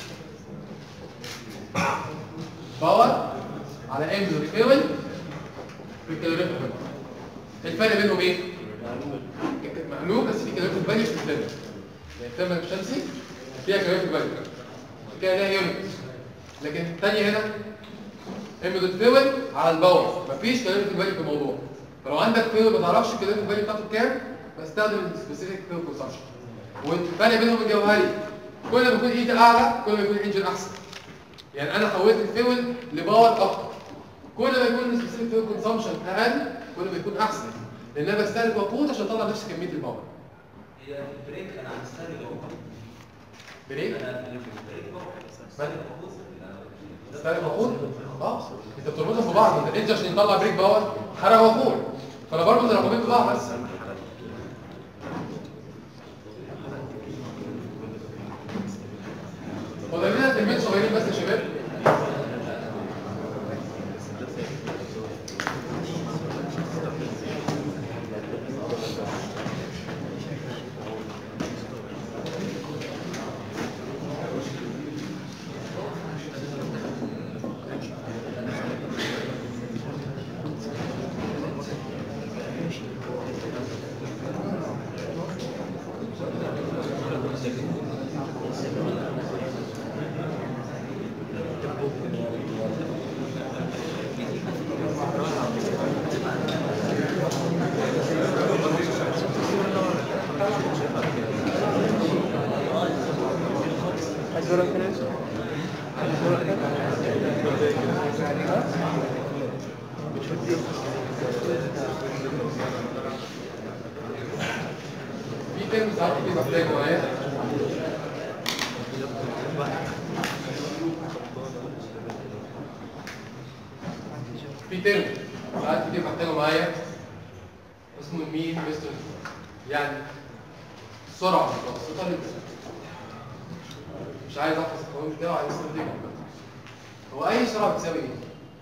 باور على ام دوت فيول في الكالوريفيك فاليو الفرق بينهم ايه؟ مقلوب بس في كالوريفيك فاليو في الثيرمال يعني الثيرمال الشمسي فيها كالوريفيك فاليو كده ليها يونت لكن الثانيه هنا ام دوت فيول على الباور مفيش كالوريفيك فاليو في الموضوع فلو عندك فيول ما تعرفش الكالوريفيك فاليو بتاعته كام بستخدم السبيسيفيك فيول كونسامشن والفرق بينهم الجوهري كل ما يكون ايدي اعلى كل ما يكون الانجن احسن يعني انا حولت الفيول لباور اكتر كل ما يكون السبيسيفيك فيول كونسامشن اقل كل ما يكون احسن لان انا بستهلك وقود عشان اطلع نفس كميه الباور هي البريك انا هستهلك وقود بريك انا في البريك بدل. بستهلك وقود اه انت بتربطهم ببعض انت الانجن عشان يطلع بريك باور حرق وقود فانا بربط الرقمين ببعض بس وده لنا ترمين صغيرين بس يا شباب في ترم ساعات كتير محتاج معايا في ترم ساعات كتير محتاجه معايا اسمه المين مستر يعني السرعه المتوسطه للجسم مش عايز احفظ القانون بتاعه عايز استخدمه هو اي سرعه بتساوي ايه؟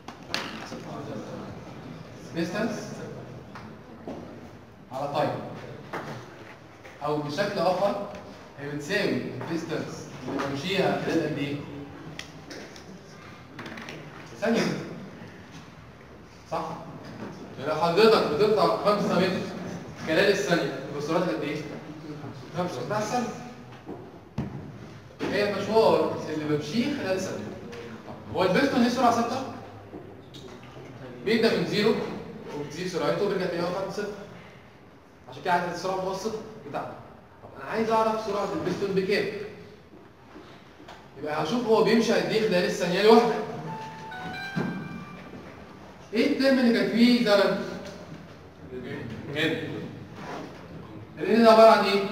distance على تايم او بشكل اخر هي بتساوي الديستانس اللي بمشيها خلال قد ايه؟ ثانية صح؟ يعني لو حضرتك بتقطع 5 متر خلال الثانية يبقى سرعتك قد ايه؟ 5 بتاع الثانية هي المشوار اللي بمشيه خلال ثانية هو البيستون ليه سرعة ثابتة؟ بيبدأ من زيرو وبتزيد سرعته وبيرجع تاني يقف عند صفر عشان كده عايز السرعه المتوسطه بتاعته طب انا عايز اعرف سرعه البستون بكام يبقى هشوف هو بيمشي قد ايه خلال الثانيه الواحده ايه الترم اللي كان فيه زمن ان الان ده عباره عن ايه؟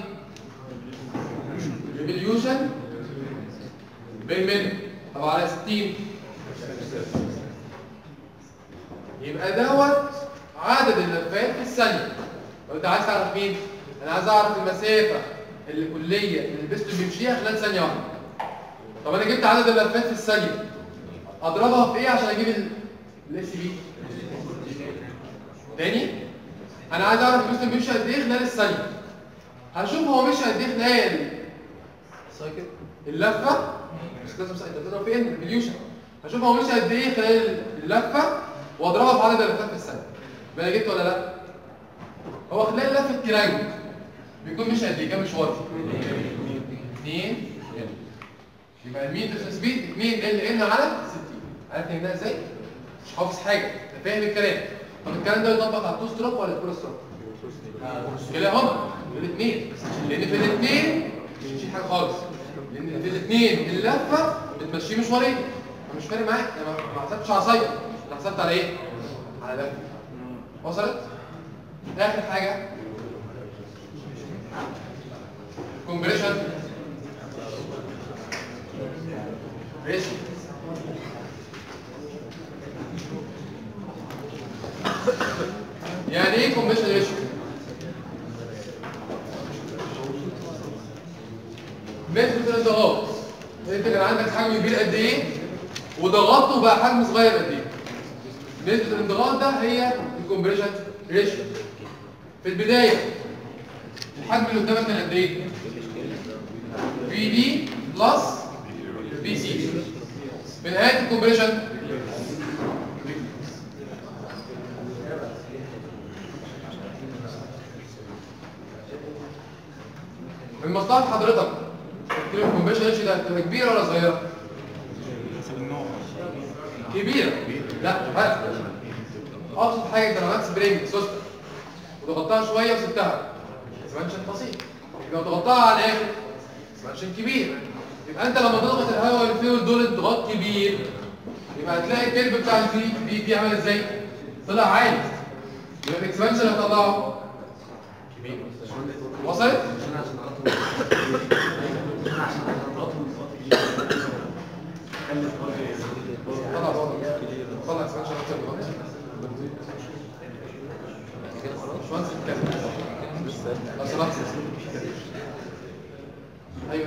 ريفوليوشن بين من طب على 60 يبقى دوت عدد اللفات في الثانيه لو انت عايز تعرف مين انا عايز اعرف المسافه الكليه اللي البستون بيمشيها خلال ثانيه واحده طب انا جبت عدد اللفات في الثانيه اضربها في ايه عشان اجيب الاس بي تاني انا عايز اعرف البستون بيمشي قد ايه خلال الثانيه هشوف هو مشي قد ايه خلال سايكل اللفه مش لازم سايكل تضرب فين ريفوليوشن هشوف هو مشي قد ايه خلال اللفه واضربها في عدد اللفات في الثانيه يبقى انا جبت ولا لا هو خلال لفه ترانج بيكون مشي قد ايه كام مشوار 2 يبقى المين ديفرنس سبيد 2 ال ان على 60 عرفت ان ده ازاي مش حافظ حاجه انت فاهم الكلام طب الكلام ده يطبق على التو ستروك ولا الفور ستروك كلاهما الاثنين لان في الاثنين مش بتشيل حاجه خالص لان في الاثنين اللفه بتمشيه مشوارين مش فارق معاك انا ما- ما حسبتش على سايكل انا حسبت على ايه على لفه وصلت اخر حاجه كومبريشن ريشيو يعني ايه كومبريشن ريشيو نسبة الانضغاط انت كان عندك حجم كبير قد ايه وضغطته بقى حجم صغير قد ايه نسبة الانضغاط ده هي الكومبريشن ريشيو في البداية الحجم اللي قدامك كان قد ايه في دي بلس بي سي في نهاية الكومبريشن من مصلحة حضرتك تفكير الكومبريشن ريشيو ده تبقى كبيرة ولا صغيرة؟ حسب النوع كبيرة لا فرق ابسط حاجه انت لو عملت سبرينج سوستر وضغطتها شويه وسبتها اكسبانشن بسيط لو ضغطتها على الاخر اكسبانشن كبير يبقى انت لما تضغط الهواء والفيول دول انضغاط كبير يبقى هتلاقي الكيرف بتاع الفي في في عامل ازاي؟ طلع عالي يبقى الاكسبانشن اللي هطلعه كبير وصلت؟ طلع بره طلع اكسبانشن اكتر من مش مهندس الكلام لو سمحت ايوه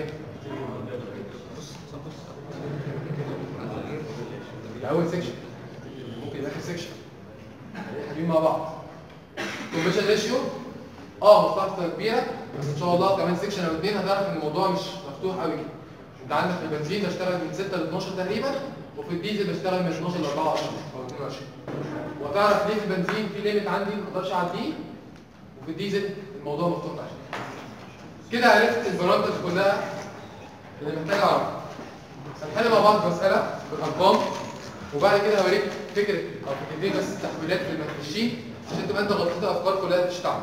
ده اول سيكشن ممكن يبقى اخر سيكشن حاجين مع بعض كومبيشن ريشيو اه مصلحته كبيره بس ان شاء الله كمان سيكشن او اتنين هتعرف ان الموضوع مش مفتوح قوي كده انت عندك في البنزين بشتغل من 6 ل 12 تقريبا وفي الديزل بشتغل من 12 ل 24 او 22 وهتعرف ليه في البنزين في ليميت عندي ما اقدرش اعديه وفي الديزل الموضوع مفتوح عشان كده عرفت البارامترز كلها اللي محتاج اعرفها هنحل مع بعض مساله بالارقام وبعد كده هوريك فكره او فكرتين بس تحويلات في المفشين عشان تبقى انت غطيت افكار كلها تشتغل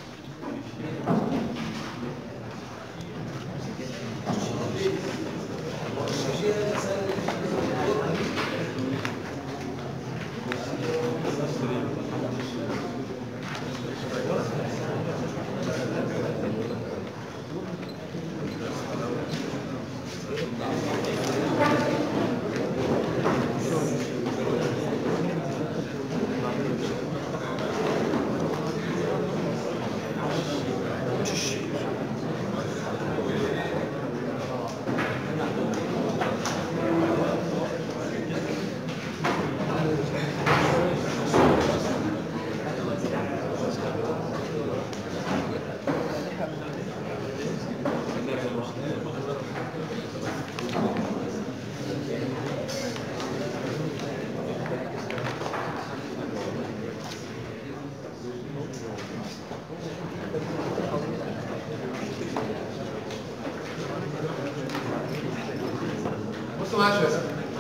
بصوا معايا شويه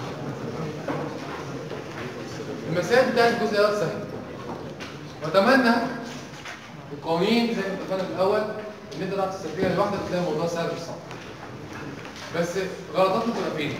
المسائل بتاعت الجزء ده سهل واتمنى القوانين زي ما اتفقنا في الاول ان انت تعرف تستفيد لوحدك تلاقي الموضوع سهل مش صعب بس غلطاتنا تبقى فين؟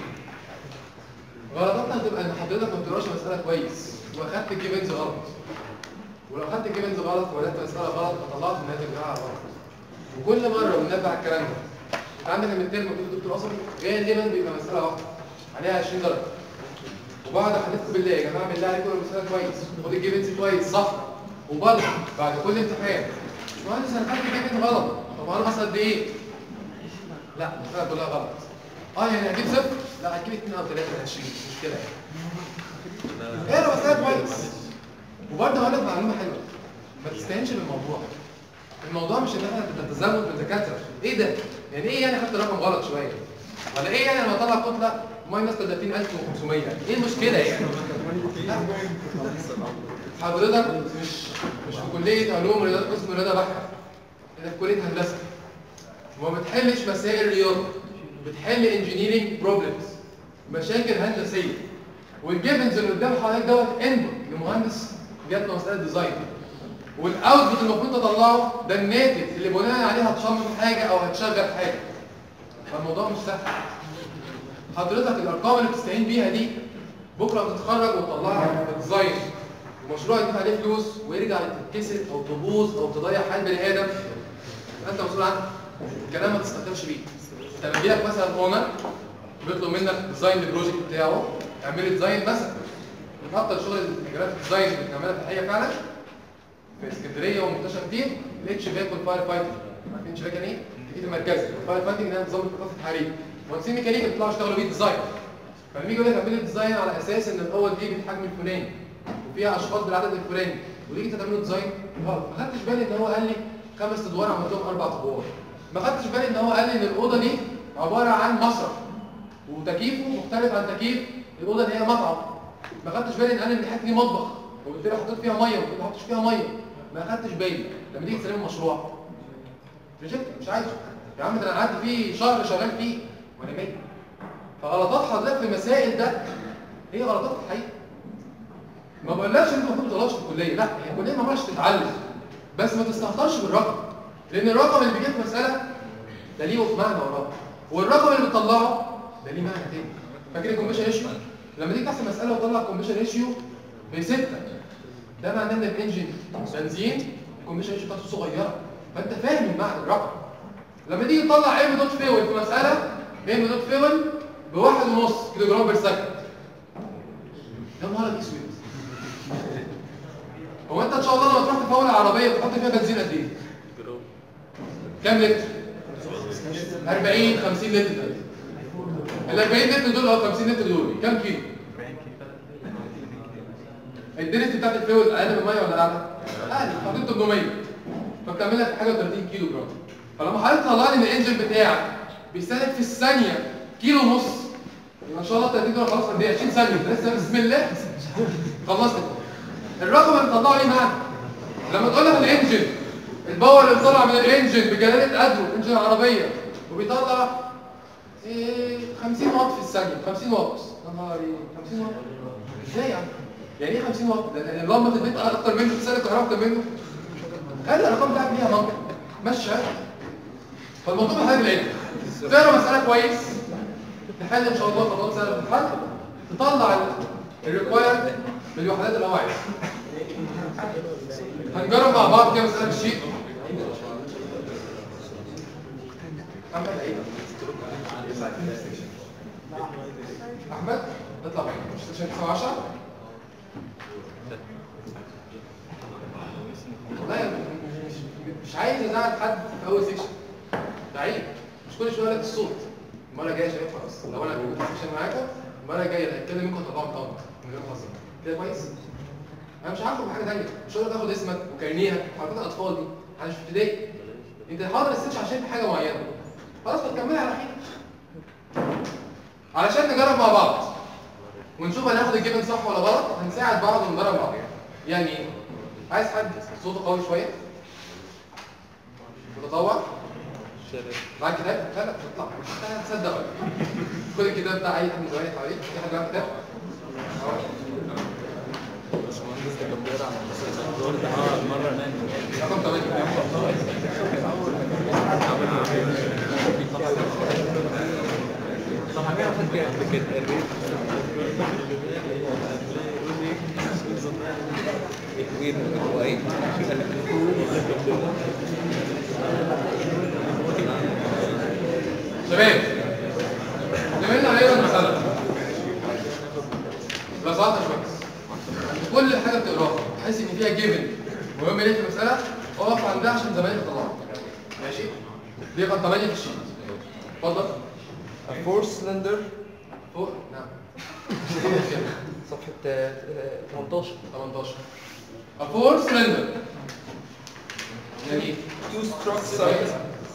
غلطاتنا هتبقى ان حضرتك ما بتقراش مساله كويس واخدت الجيفنز غلط ولو خدت جيفنز غلط وولدت مساله غلط فطلعت الناتج بتاعها غلط وكل مره بننبه على الكلام ده انت عندك المترم مكتوب دكتور قصبي غير الجيفن بيبقى مساله واحده عليها 20 درجه وبعد حلفت بالله يا جماعه بالله عليكم المساله كويس خد الجيفنز كويس صح وبرضه بعد كل امتحان مهندس انا خدت جيفن غلط طب انا مثلا قد ايه؟ لا المساله كلها غلط اه يعني هجيب صفر؟ لا هتجيب 2 او 3 من 20 مش مشكله يعني اقرا مساله كويس وبرضه هقول لك معلومه حلوه ما تستهينش بالموضوع الموضوع مش ان احنا تتزود بالدكاتره ايه ده يعني ايه يعني خدت رقم غلط شويه ولا ايه يعني لما اطلع كتله ماينس 30500 ايه المشكله يعني لا. حضرتك مش مش في كليه علوم رياضه قسم رياضه بحته انت في كليه هندسه وما بتحلش مسائل رياضه بتحل انجينيرنج بروبلمز مشاكل هندسيه والجيفنز اللي قدام حضرتك دوت انبوت لمهندس جات له مساله ديزاين والاوتبوت المفروض تطلعه ده الناتج اللي بناء عليه هتصمم حاجه او هتشغل حاجه فالموضوع مش سهل حضرتك الارقام اللي بتستعين بيها دي بكره بتتخرج وتطلعها في ديزاين ومشروع يدفع عليه فلوس ويرجع يتكسر او تبوظ او تضيع حال بني ادم انت مسؤول عنه الكلام ما تستخدمش بيه انت بيجي لك مثلا اونر بيطلب منك ديزاين البروجكت بتاعه اعمل لي ديزاين مثلا بتحط شغل المجالات الديزاين اللي بنعملها في الحقيقه فعلا في اسكندريه ومنتشر كتير الاتش فاك والفاير فايتنج عارفين اتش فاك يعني ايه؟ التكييف المركزي الفاير فايتنج ده نظام القطاع الحريق مهندسين ميكانيكا بيطلعوا يشتغلوا بيه ديزاين فلما يجي يقول لك اعمل لي ديزاين على اساس ان الاول دي بالحجم الفلاني وفيها اشخاص بالعدد الفلاني وتيجي انت تعمل له ديزاين غلط ما خدتش بالي ان هو قال لي خمس ادوار عملتهم اربع ادوار ما خدتش بالي ان هو قال لي ان الاوضه دي عباره عن مصرف وتكييفه مختلف عن تكييف الاوضه اللي هي مطعم ما خدتش بالي ان انا اللي حاطط لي مطبخ وبالتالي حطيت فيها ميه وما حطيتش فيها ميه ما خدتش بالي لما تيجي تسلم المشروع ريجكت مش عايزه يا عم ده انا قعدت فيه شهر شغال فيه وانا مالي فغلطات حضرتك في المسائل ده هي غلطات في الحقيقه ما بقولكش انت المفروض ما تغلطش في الكليه لا هي الكليه ما عمرهاش تتعلم بس ما تستهترش بالرقم لان الرقم اللي بيجي في مساله ده ليه معنى وراه والرقم اللي بتطلعه ده ليه معنى تاني فاكر الكومبيشن ريشيو لما تيجي تحسب مساله وتطلع الكومبيشن ريشيو بستة ده معناه ان الانجن بنزين الكومبيشن ريشيو بتاعته صغيره فانت فاهم المعنى الرقم لما تيجي تطلع ام دوت فيول في مساله ام دوت فيول بواحد ونص كيلو جرام بير سكند يا نهار اسود هو انت ان شاء الله لما تروح تفول العربيه تحط فيها بنزين قد ايه؟ كام لتر؟ 40 50 لتر ال 40 لتر دول او 50 لتر دول كام كيلو؟ الدنس بتاعت الفيول اقل من الميه ولا اعلى؟ اقل حطيت 800 فبتعمل لك حاجه 30 كيلو جرام فلما حضرتك طلع لي ان الانجن بتاعك بيستهلك في الثانيه كيلو ونص يبقى ان شاء الله 30 دول خلاص قد ايه 20 ثانيه لسه بسم الله خلصت الرقم اللي طلعه ليه معنى لما تقول لك الانجن الباور اللي طلع من الانجن بجلاله قدره انجن العربيه وبيطلع إيه 50 واط في الثانيه 50 واط يا نهاري 50 واط ازاي يعني يعني ايه 50 واط ده يعني اللمبه في البيت اكتر منه بتسال الكهرباء اكتر منه خلي الارقام بتاعك ليها منطق ماشي فالموضوع محتاج العلم تقرا مساله كويس تحل ان شاء الله خطوات سهله في الحل تطلع الريكوايرد بالوحدات اللي هو عايزها هنجرب مع بعض كده مساله الشيت محمد عيد احمد اطلع بره مش ستيشن 19 والله مش, مش عايز ازعل حد في اول سيكشن ده عيب مش كل شويه لك الصوت المره الجايه شايف خلاص لو انا كنت سيكشن معاكم المره الجايه اللي هتكلم منكم هطلعوا طبعا من غير مهزر كده كويس انا مش عارفه بحاجه ثانيه مش هقدر تاخد اسمك وكارنيهك حركات الاطفال دي انا مش في ابتدائي انت حاضر السيكشن عشان في حاجه معينه خلاص هتكملها على خير علشان نجرب مع بعض ونشوف هناخد الجبن صح ولا غلط هنساعد بعض ونجرب بعض يعني ايه عايز حد صوته قوي شويه متطوع معاك كتاب لا لا تطلع مش هتصدق ولا خد الكتاب بتاع اي حد من زمايلك حواليك في حد معاه كتاب باشمهندس ده كان بيقرا عن الدور ده اه المره اللي رقم 8 طبعا كده الريت وين هو ايه شباب زميلنا علينا المسألة لو سألت شوية كل حاجة بتقراها تحس إن فيها جيفن مهم ليه في المسألة اقف عندها عشان زمايلك يطلعوا ماشي دي رقم 8 في الشيت اتفضل A four cylinder فوق نعم صفحة آه، آه، 18 18 A four cylinder يعني ايه؟ two stroke cycle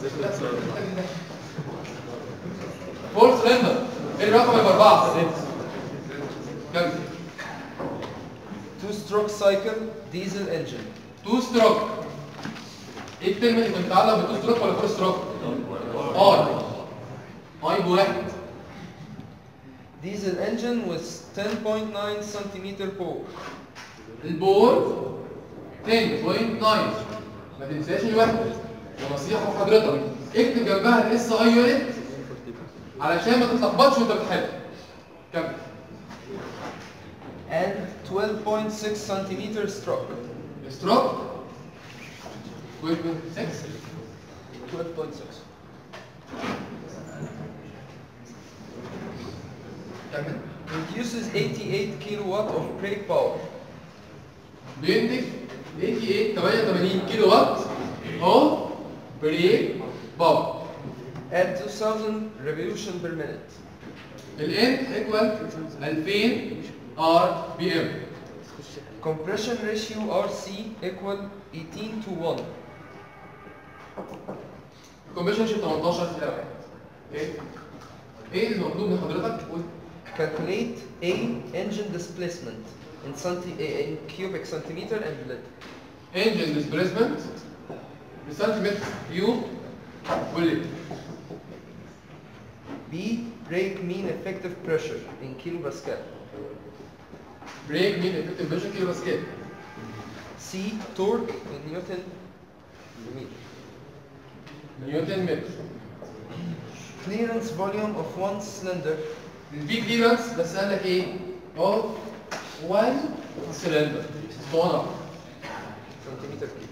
فور سلندر ايه الرقم يبقى اربعه كم two stroke cycle diesel engine تو ستروك ايه الكلمه اللي بتتعلق بتو ستروك ولا فور ستروك اي اي بواحد diesel engine with 10.9 centimeter bore البور 10.9 ما تنساش الواحد ونصيحه حضرتك اكتب جنبها الاس اي يونت علشان ما تتلخبطش وانت بتحل كمل and 12.6 centimeter stroke ستروك 12.6 12.6 كمل produces 88 kilowatt of brake power بينتج 88 88 كيلو وات اهو بريك باور at 2000 revolution per minute الان ايكوال 2000 ار بي ام compression ratio RC equal 18 to 1 الكومبيشن شيب 18 في واحد اوكي ايه اللي مطلوب من حضرتك قول calculate A engine displacement in, centi eh, in cubic centimeter and liter انجن ديسبيسمنت بسنتيمتر كيوب كل B brake mean effective pressure in kilopascal بريك مين افكتيف بريشر كيلو باسكال C torque in Newton meter نيوتن متر clearance volume of one cylinder البي كليرنس بس قال لك ايه اوف 1 سلندر اسطوانه centimeter cube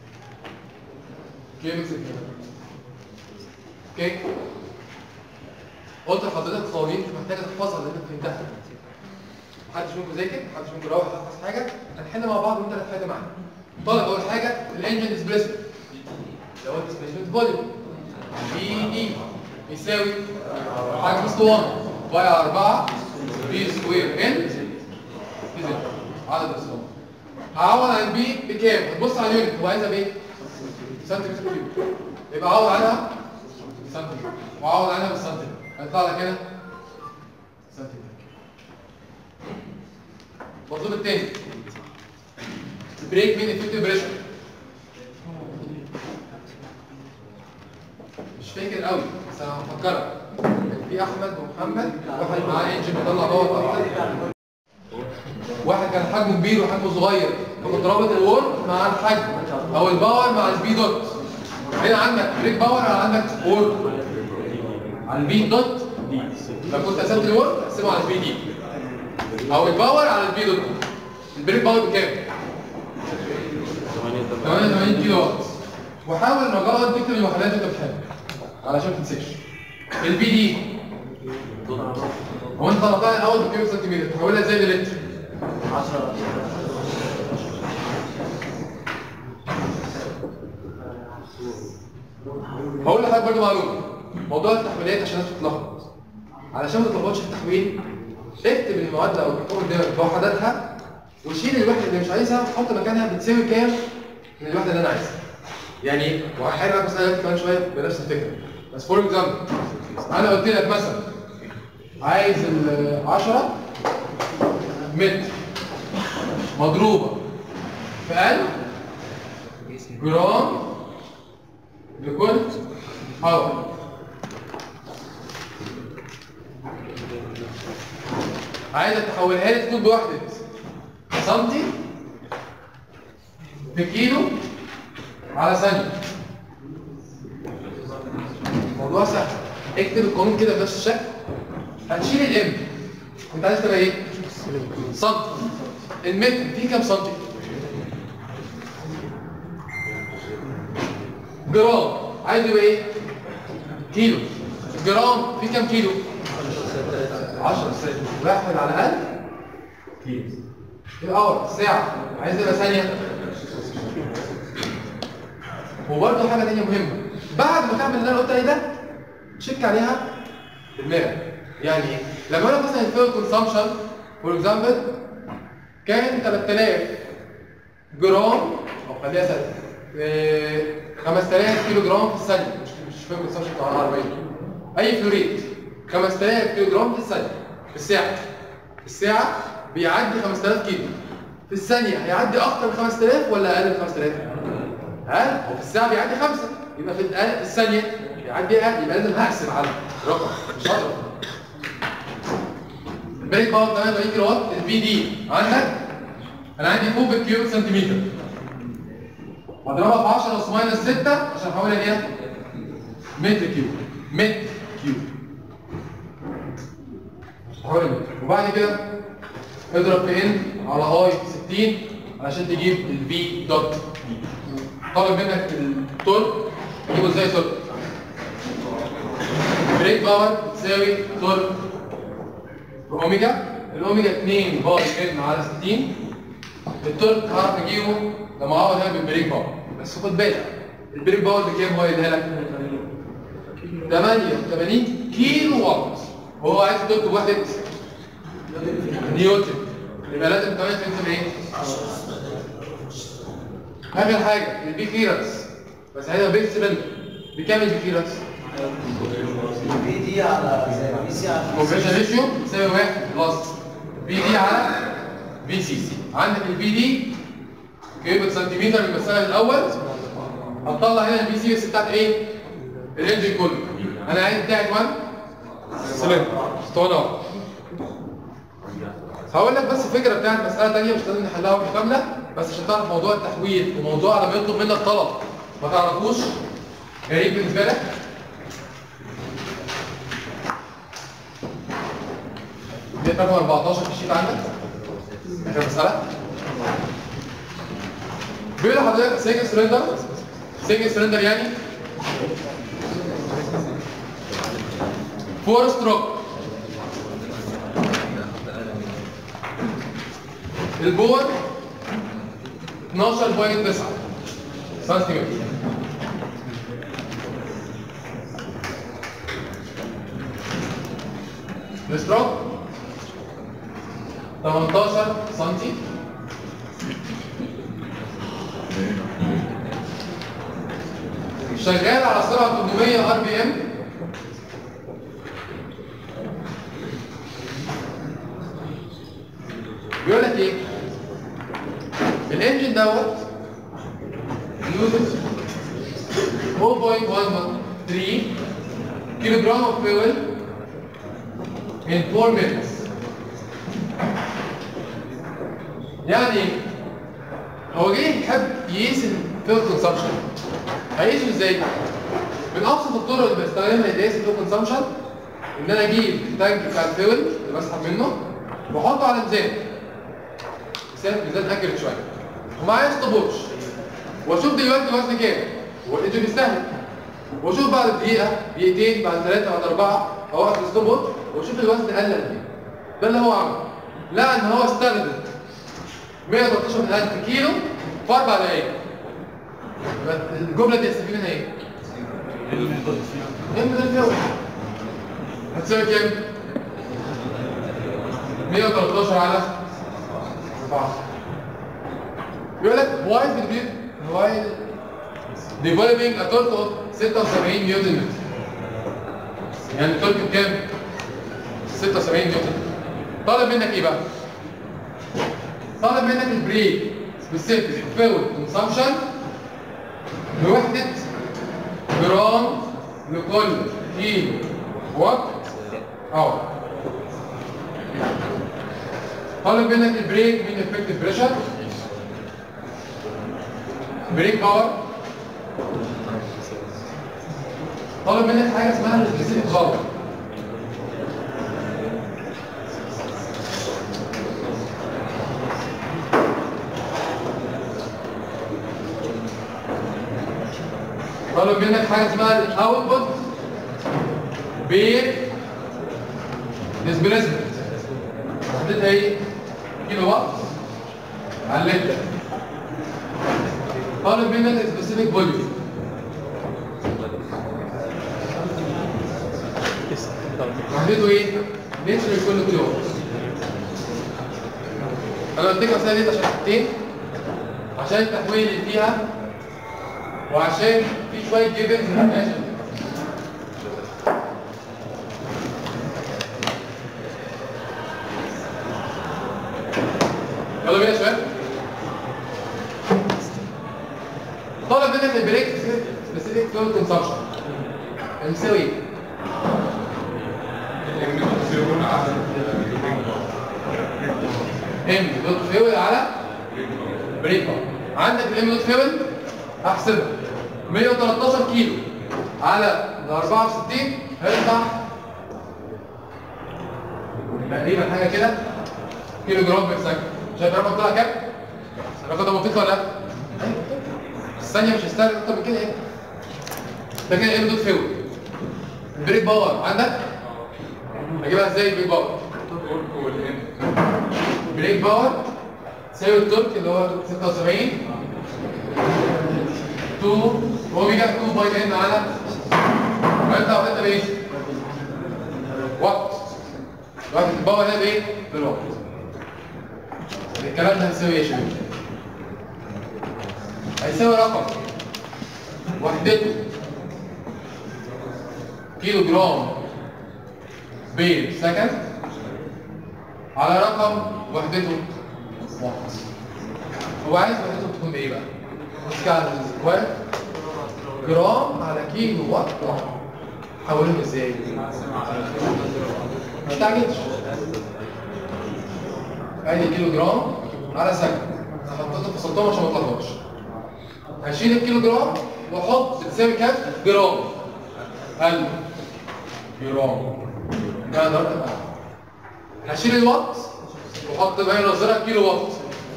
كيوبيك سنتيمتر اوكي قلت لحضرتك قوانين مش محتاجه تحفظها لان انت فهمتها محدش منكم ذاكر محدش منكم روح يحفظ حاجه هنحل مع بعض وانت اللي هتحل معانا طالب اول حاجه الانجن ديسبيسمنت اللي هو ديسبيسمنت فوليوم بي دي يساوي حجم اسطوانه باي 4 بي سكوير ان دي زد عدد الاسطوانه هعوض عن البي بكام؟ هتبص على اليونت هو عايزها بايه؟ سنتيمتر كيوب يبقى عوض عنها سنتيمتر وعوض عنها بالسنتيمتر هيطلع لك هنا سنتيمتر المطلوب التاني بريك مين افكتيف بريشر مش فاكر قوي بس انا هفكرك كان في احمد ومحمد واحد معاه انجن بيطلع باور اكتر واحد كان حجمه كبير وحجمه صغير فكنت رابط الورك مع الحجم او الباور مع البي دوت هنا عندك بريك باور او عندك وورك على البي دوت لو كنت قسمت الورك اقسمه على البي دي او الباور على البي دوت البريك باور بكام 88 كيلو وات وحاول رجاء تكتب الوحدات اللي انت بتحبها علشان ما تنساش البي دي هو انت طلعتها الاول بكام سنتيمتر تحولها ازاي للتر 10 هقول لحضرتك برضه معلومه موضوع التحويلات عشان الناس تتلخبط علشان ما تتلخبطش في التحويل اكتب المعادله او الحكم قدامك بوحداتها وشيل الوحده اللي مش عايزها وحط مكانها بتساوي كام من الوحده اللي انا عايزها يعني ايه وهحل لك مثلا كمان شويه بنفس الفكره بس فور اكزامبل انا قلت لك مثلا عايز ال 10 متر مضروبه في 1000 جرام لكل هواء عايزك تحولها لي تكون بوحدة سنتي بكيلو على ثانية الموضوع سهل اكتب القانون كده بنفس الشكل هتشيل الام انت عايز تبقى ايه؟ سنتي المتر فيه كام سنتي؟ جرام عايز يبقى ايه كيلو جرام في كام كيلو 10 واحد على الاقل كيلو اور ساعه عايز يبقى ثانيه وبرده حاجه ثانيه مهمه بعد ما تعمل اللي انا قلت عليه ده تشيك عليها بالمرة يعني ايه لما انا مثلا الفيول كونسامشن فور اكزامبل كان 3000 جرام او خليها سنه آه، 5000 كيلو جرام في الثانيه مش مش فيول كونسامشن بتاع العربيه اي فلوريد 5000 كيلو جرام في الثانيه في الساعه في الساعه بيعدي 5000 كيلو في الثانيه هيعدي اكتر من 5000 ولا اقل من 5000 اقل هو في الساعه بيعدي 5 يبقى في الأقل- في الثانيه بيعدي اقل يبقى لازم هقسم على رقم مش هضرب البريك باور 48 كيلو وات البي دي عندك انا عندي كوب كيوب سنتيمتر واضربها في 10 اس ماينس 6 عشان احولها لايه؟ متر كيوب متر كيوب احولها متر وبعد كده اضرب في ان على اي 60 عشان تجيب الفي دوت طالب منك التورك تجيبه ازاي تورك بريك باور تساوي تورك اوميجا الاوميجا 2 باي ان على 60 التورك هعرف اجيبه لما اعوض هنا بالبريك باور بس خد بالك البريك باور بكام هو يديها لك 88 كيلو وات وهو عايز تورك بوحده نيوتن يبقى لازم 8 تنزل ايه؟ اخر حاجه البي كليرنس بس هنا بيت سلندر بكام البي كليرنس؟ في دي على زي في سي على كونفرجن ريشيو يساوي 1 بلس بي دي على بي سي سي عندك البي دي كيوبك سنتيمتر من المسألة الأول هتطلع هنا البي سي اس بتاعت إيه؟ الانجن كله أنا عايز بتاعت 1 سلندر اسطوانة هقول لك بس الفكرة بتاعت مسألة تانية مش لازم نحلها واحدة كاملة بس عشان تعرف موضوع التحويل وموضوع لما يطلب منك طلب ما تعرفوش غريب بالنسبة لك دي رقم 14 في الشيت عندك اخر مسألة بيقول لحضرتك سنجل سلندر سنجل سلندر يعني فور ستروك البور 12.9 سنتيمتر الستروك 18 سنتي شغال على سرعة 800 ار بي ام بيقول لك ايه الانجن دوت يوزز 0.113 كيلو جرام اوف فيول in 4 minutes يعني هو جه يحب يقيس الفيول كونسامشن هيقيسه ازاي؟ من ابسط الطرق اللي بستخدمها لقياس الفيول كونسامشن ان انا اجيب التانك بتاع الفيول اللي بسحب منه واحطه على ميزان ميزان ميزان اكيوريت شويه ومعايا ستوب واتش واشوف دلوقتي الوزن كام ولقيته بيستهلك واشوف بعد دقيقه دقيقتين بعد ثلاثه بعد اربعه اوقف الستوب واتش واشوف الوزن قل قد ايه ده اللي هو عمله لقى ان هو استخدم 113000 كيلو في اربع دقايق يبقى الجمله دي هستفيد منها ايه؟ ام ده فيها هتساوي كام؟ 113 على 4 يقول لك why did we why developing a torque of 76 نيوتن متر يعني التورك بكام؟ 76 نيوتن طالب منك ايه بقى؟ طالب منك البريك سبيسيفيك فيول كونسامشن بوحدة جرام لكل كيلو وات اور طالب منك البريك من افكتيف بريشر بريك باور طالب منك حاجه اسمها السبيسيفيك باور طالب طالب منك حاجه اسمها الاوتبوت بير ديسبيسمنت وحدتها ايه؟ كيلو وات على اللتر طالب منك سبيسيفيك فوليوم وحدته ايه؟ متر لكل كيلو وات انا قلت لك المساله دي عشان حاجتين عشان التحويل اللي فيها وعشان في شويه جيفنز ماشي يلا بينا يا شباب طالب منك البريك سبيسيفيك فلويد كونسبشن المساوي ايه؟ ام دوت فيول على بريك باور عندك الام دوت فيول هحسبها 113 كيلو على ال 64 هيطلع تقريبا حاجه كده كيلو جرام في ثانيه شايف الرقم طلع كام؟ الرقم ده منطقي ولا لا؟ أيوة. الثانيه مش هستغرق اكتر من كده ايه؟ ده كده ام دوت فيول البريك باور عندك؟ هجيبها ازاي البريك باور؟ بريك باور تساوي التورك اللي هو 76 2 اوميجا 2 باي ان على هيطلع وحده بايه؟ وات وحده الباور ده بايه؟ بالوات الكلام ده هيساوي ايه يا شباب؟ هيساوي رقم وحدته كيلو جرام بير سكند على رقم وحدته واحد هو عايز وحدته تكون بايه بقى؟ بص كده على السكوير جرام على كيلو وات واحد حولهم ازاي؟ ما تستعجلش ادي كيلو جرام على سكند حطيته في سلطان عشان ما تلخبطش هشيل الكيلو جرام واحط بتساوي كام؟ جرام 1000 جرام ده ضرب الألف. هشيل الوات واحط بقى نظرها كيلو وات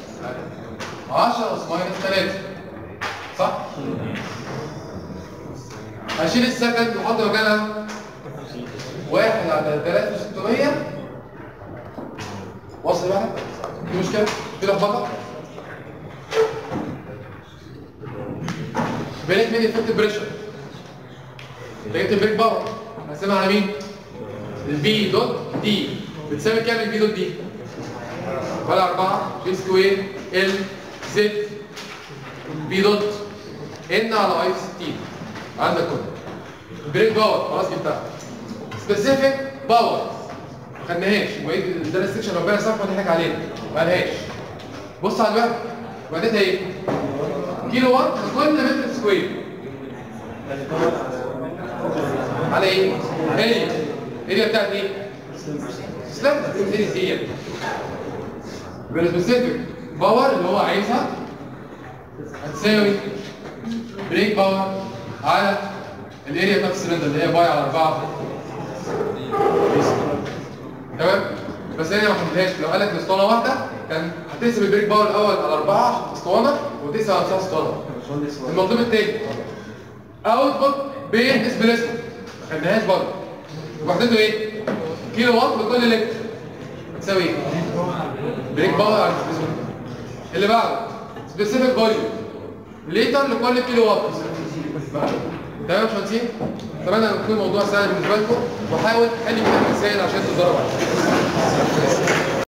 10 اس ماينس 3 صح؟ هشيل السكند واحط مكانها واحد على 3600 وصل بقى؟ في مشكلة؟ في لخبطة؟ بريك مين افكت بريشر لقيت البريك باور هقسمها على مين؟ البي دوت دي بتساوي كام البي دوت دي؟ ولا 4 بي سكوير ال زد بي دوت ان على اي 60 عندك كله البريك باور خلاص جبتها سبيسيفيك باور ما خدناهاش وبقيت ده السكشن ربنا يسامحه ضحك علينا ما قالهاش بص على الوحده وحدتها ايه؟ كيلو وات لكل متر سكوير على ايه؟ اريا اريا بتاعت ايه؟ سلام اريا هي يبقى السبيسيفيك باور اللي هو عايزها هتساوي بريك باور على الاريا بتاعت السلندر اللي هي باي على 4 تمام بس هي ما حددهاش لو قال لك اسطوانه واحده كان هتقسم البريك باور الاول على 4 اسطوانه وتقسم على 9 اسطوانه المطلوب التاني اوتبوت بين ديسبيسمنت ما خدناهاش برضه وحدته ايه؟ كيلو وات لكل لتر تساوي ايه؟ بريك باور على الديسبيسمنت اللي بعده سبيسيفيك فوليوم لتر لكل كيلو وات تمام يا باشمهندسين؟ اتمنى ان يكون الموضوع سهل بالنسبه لكم وحاول تحل من المسائل عشان تتدرب عليه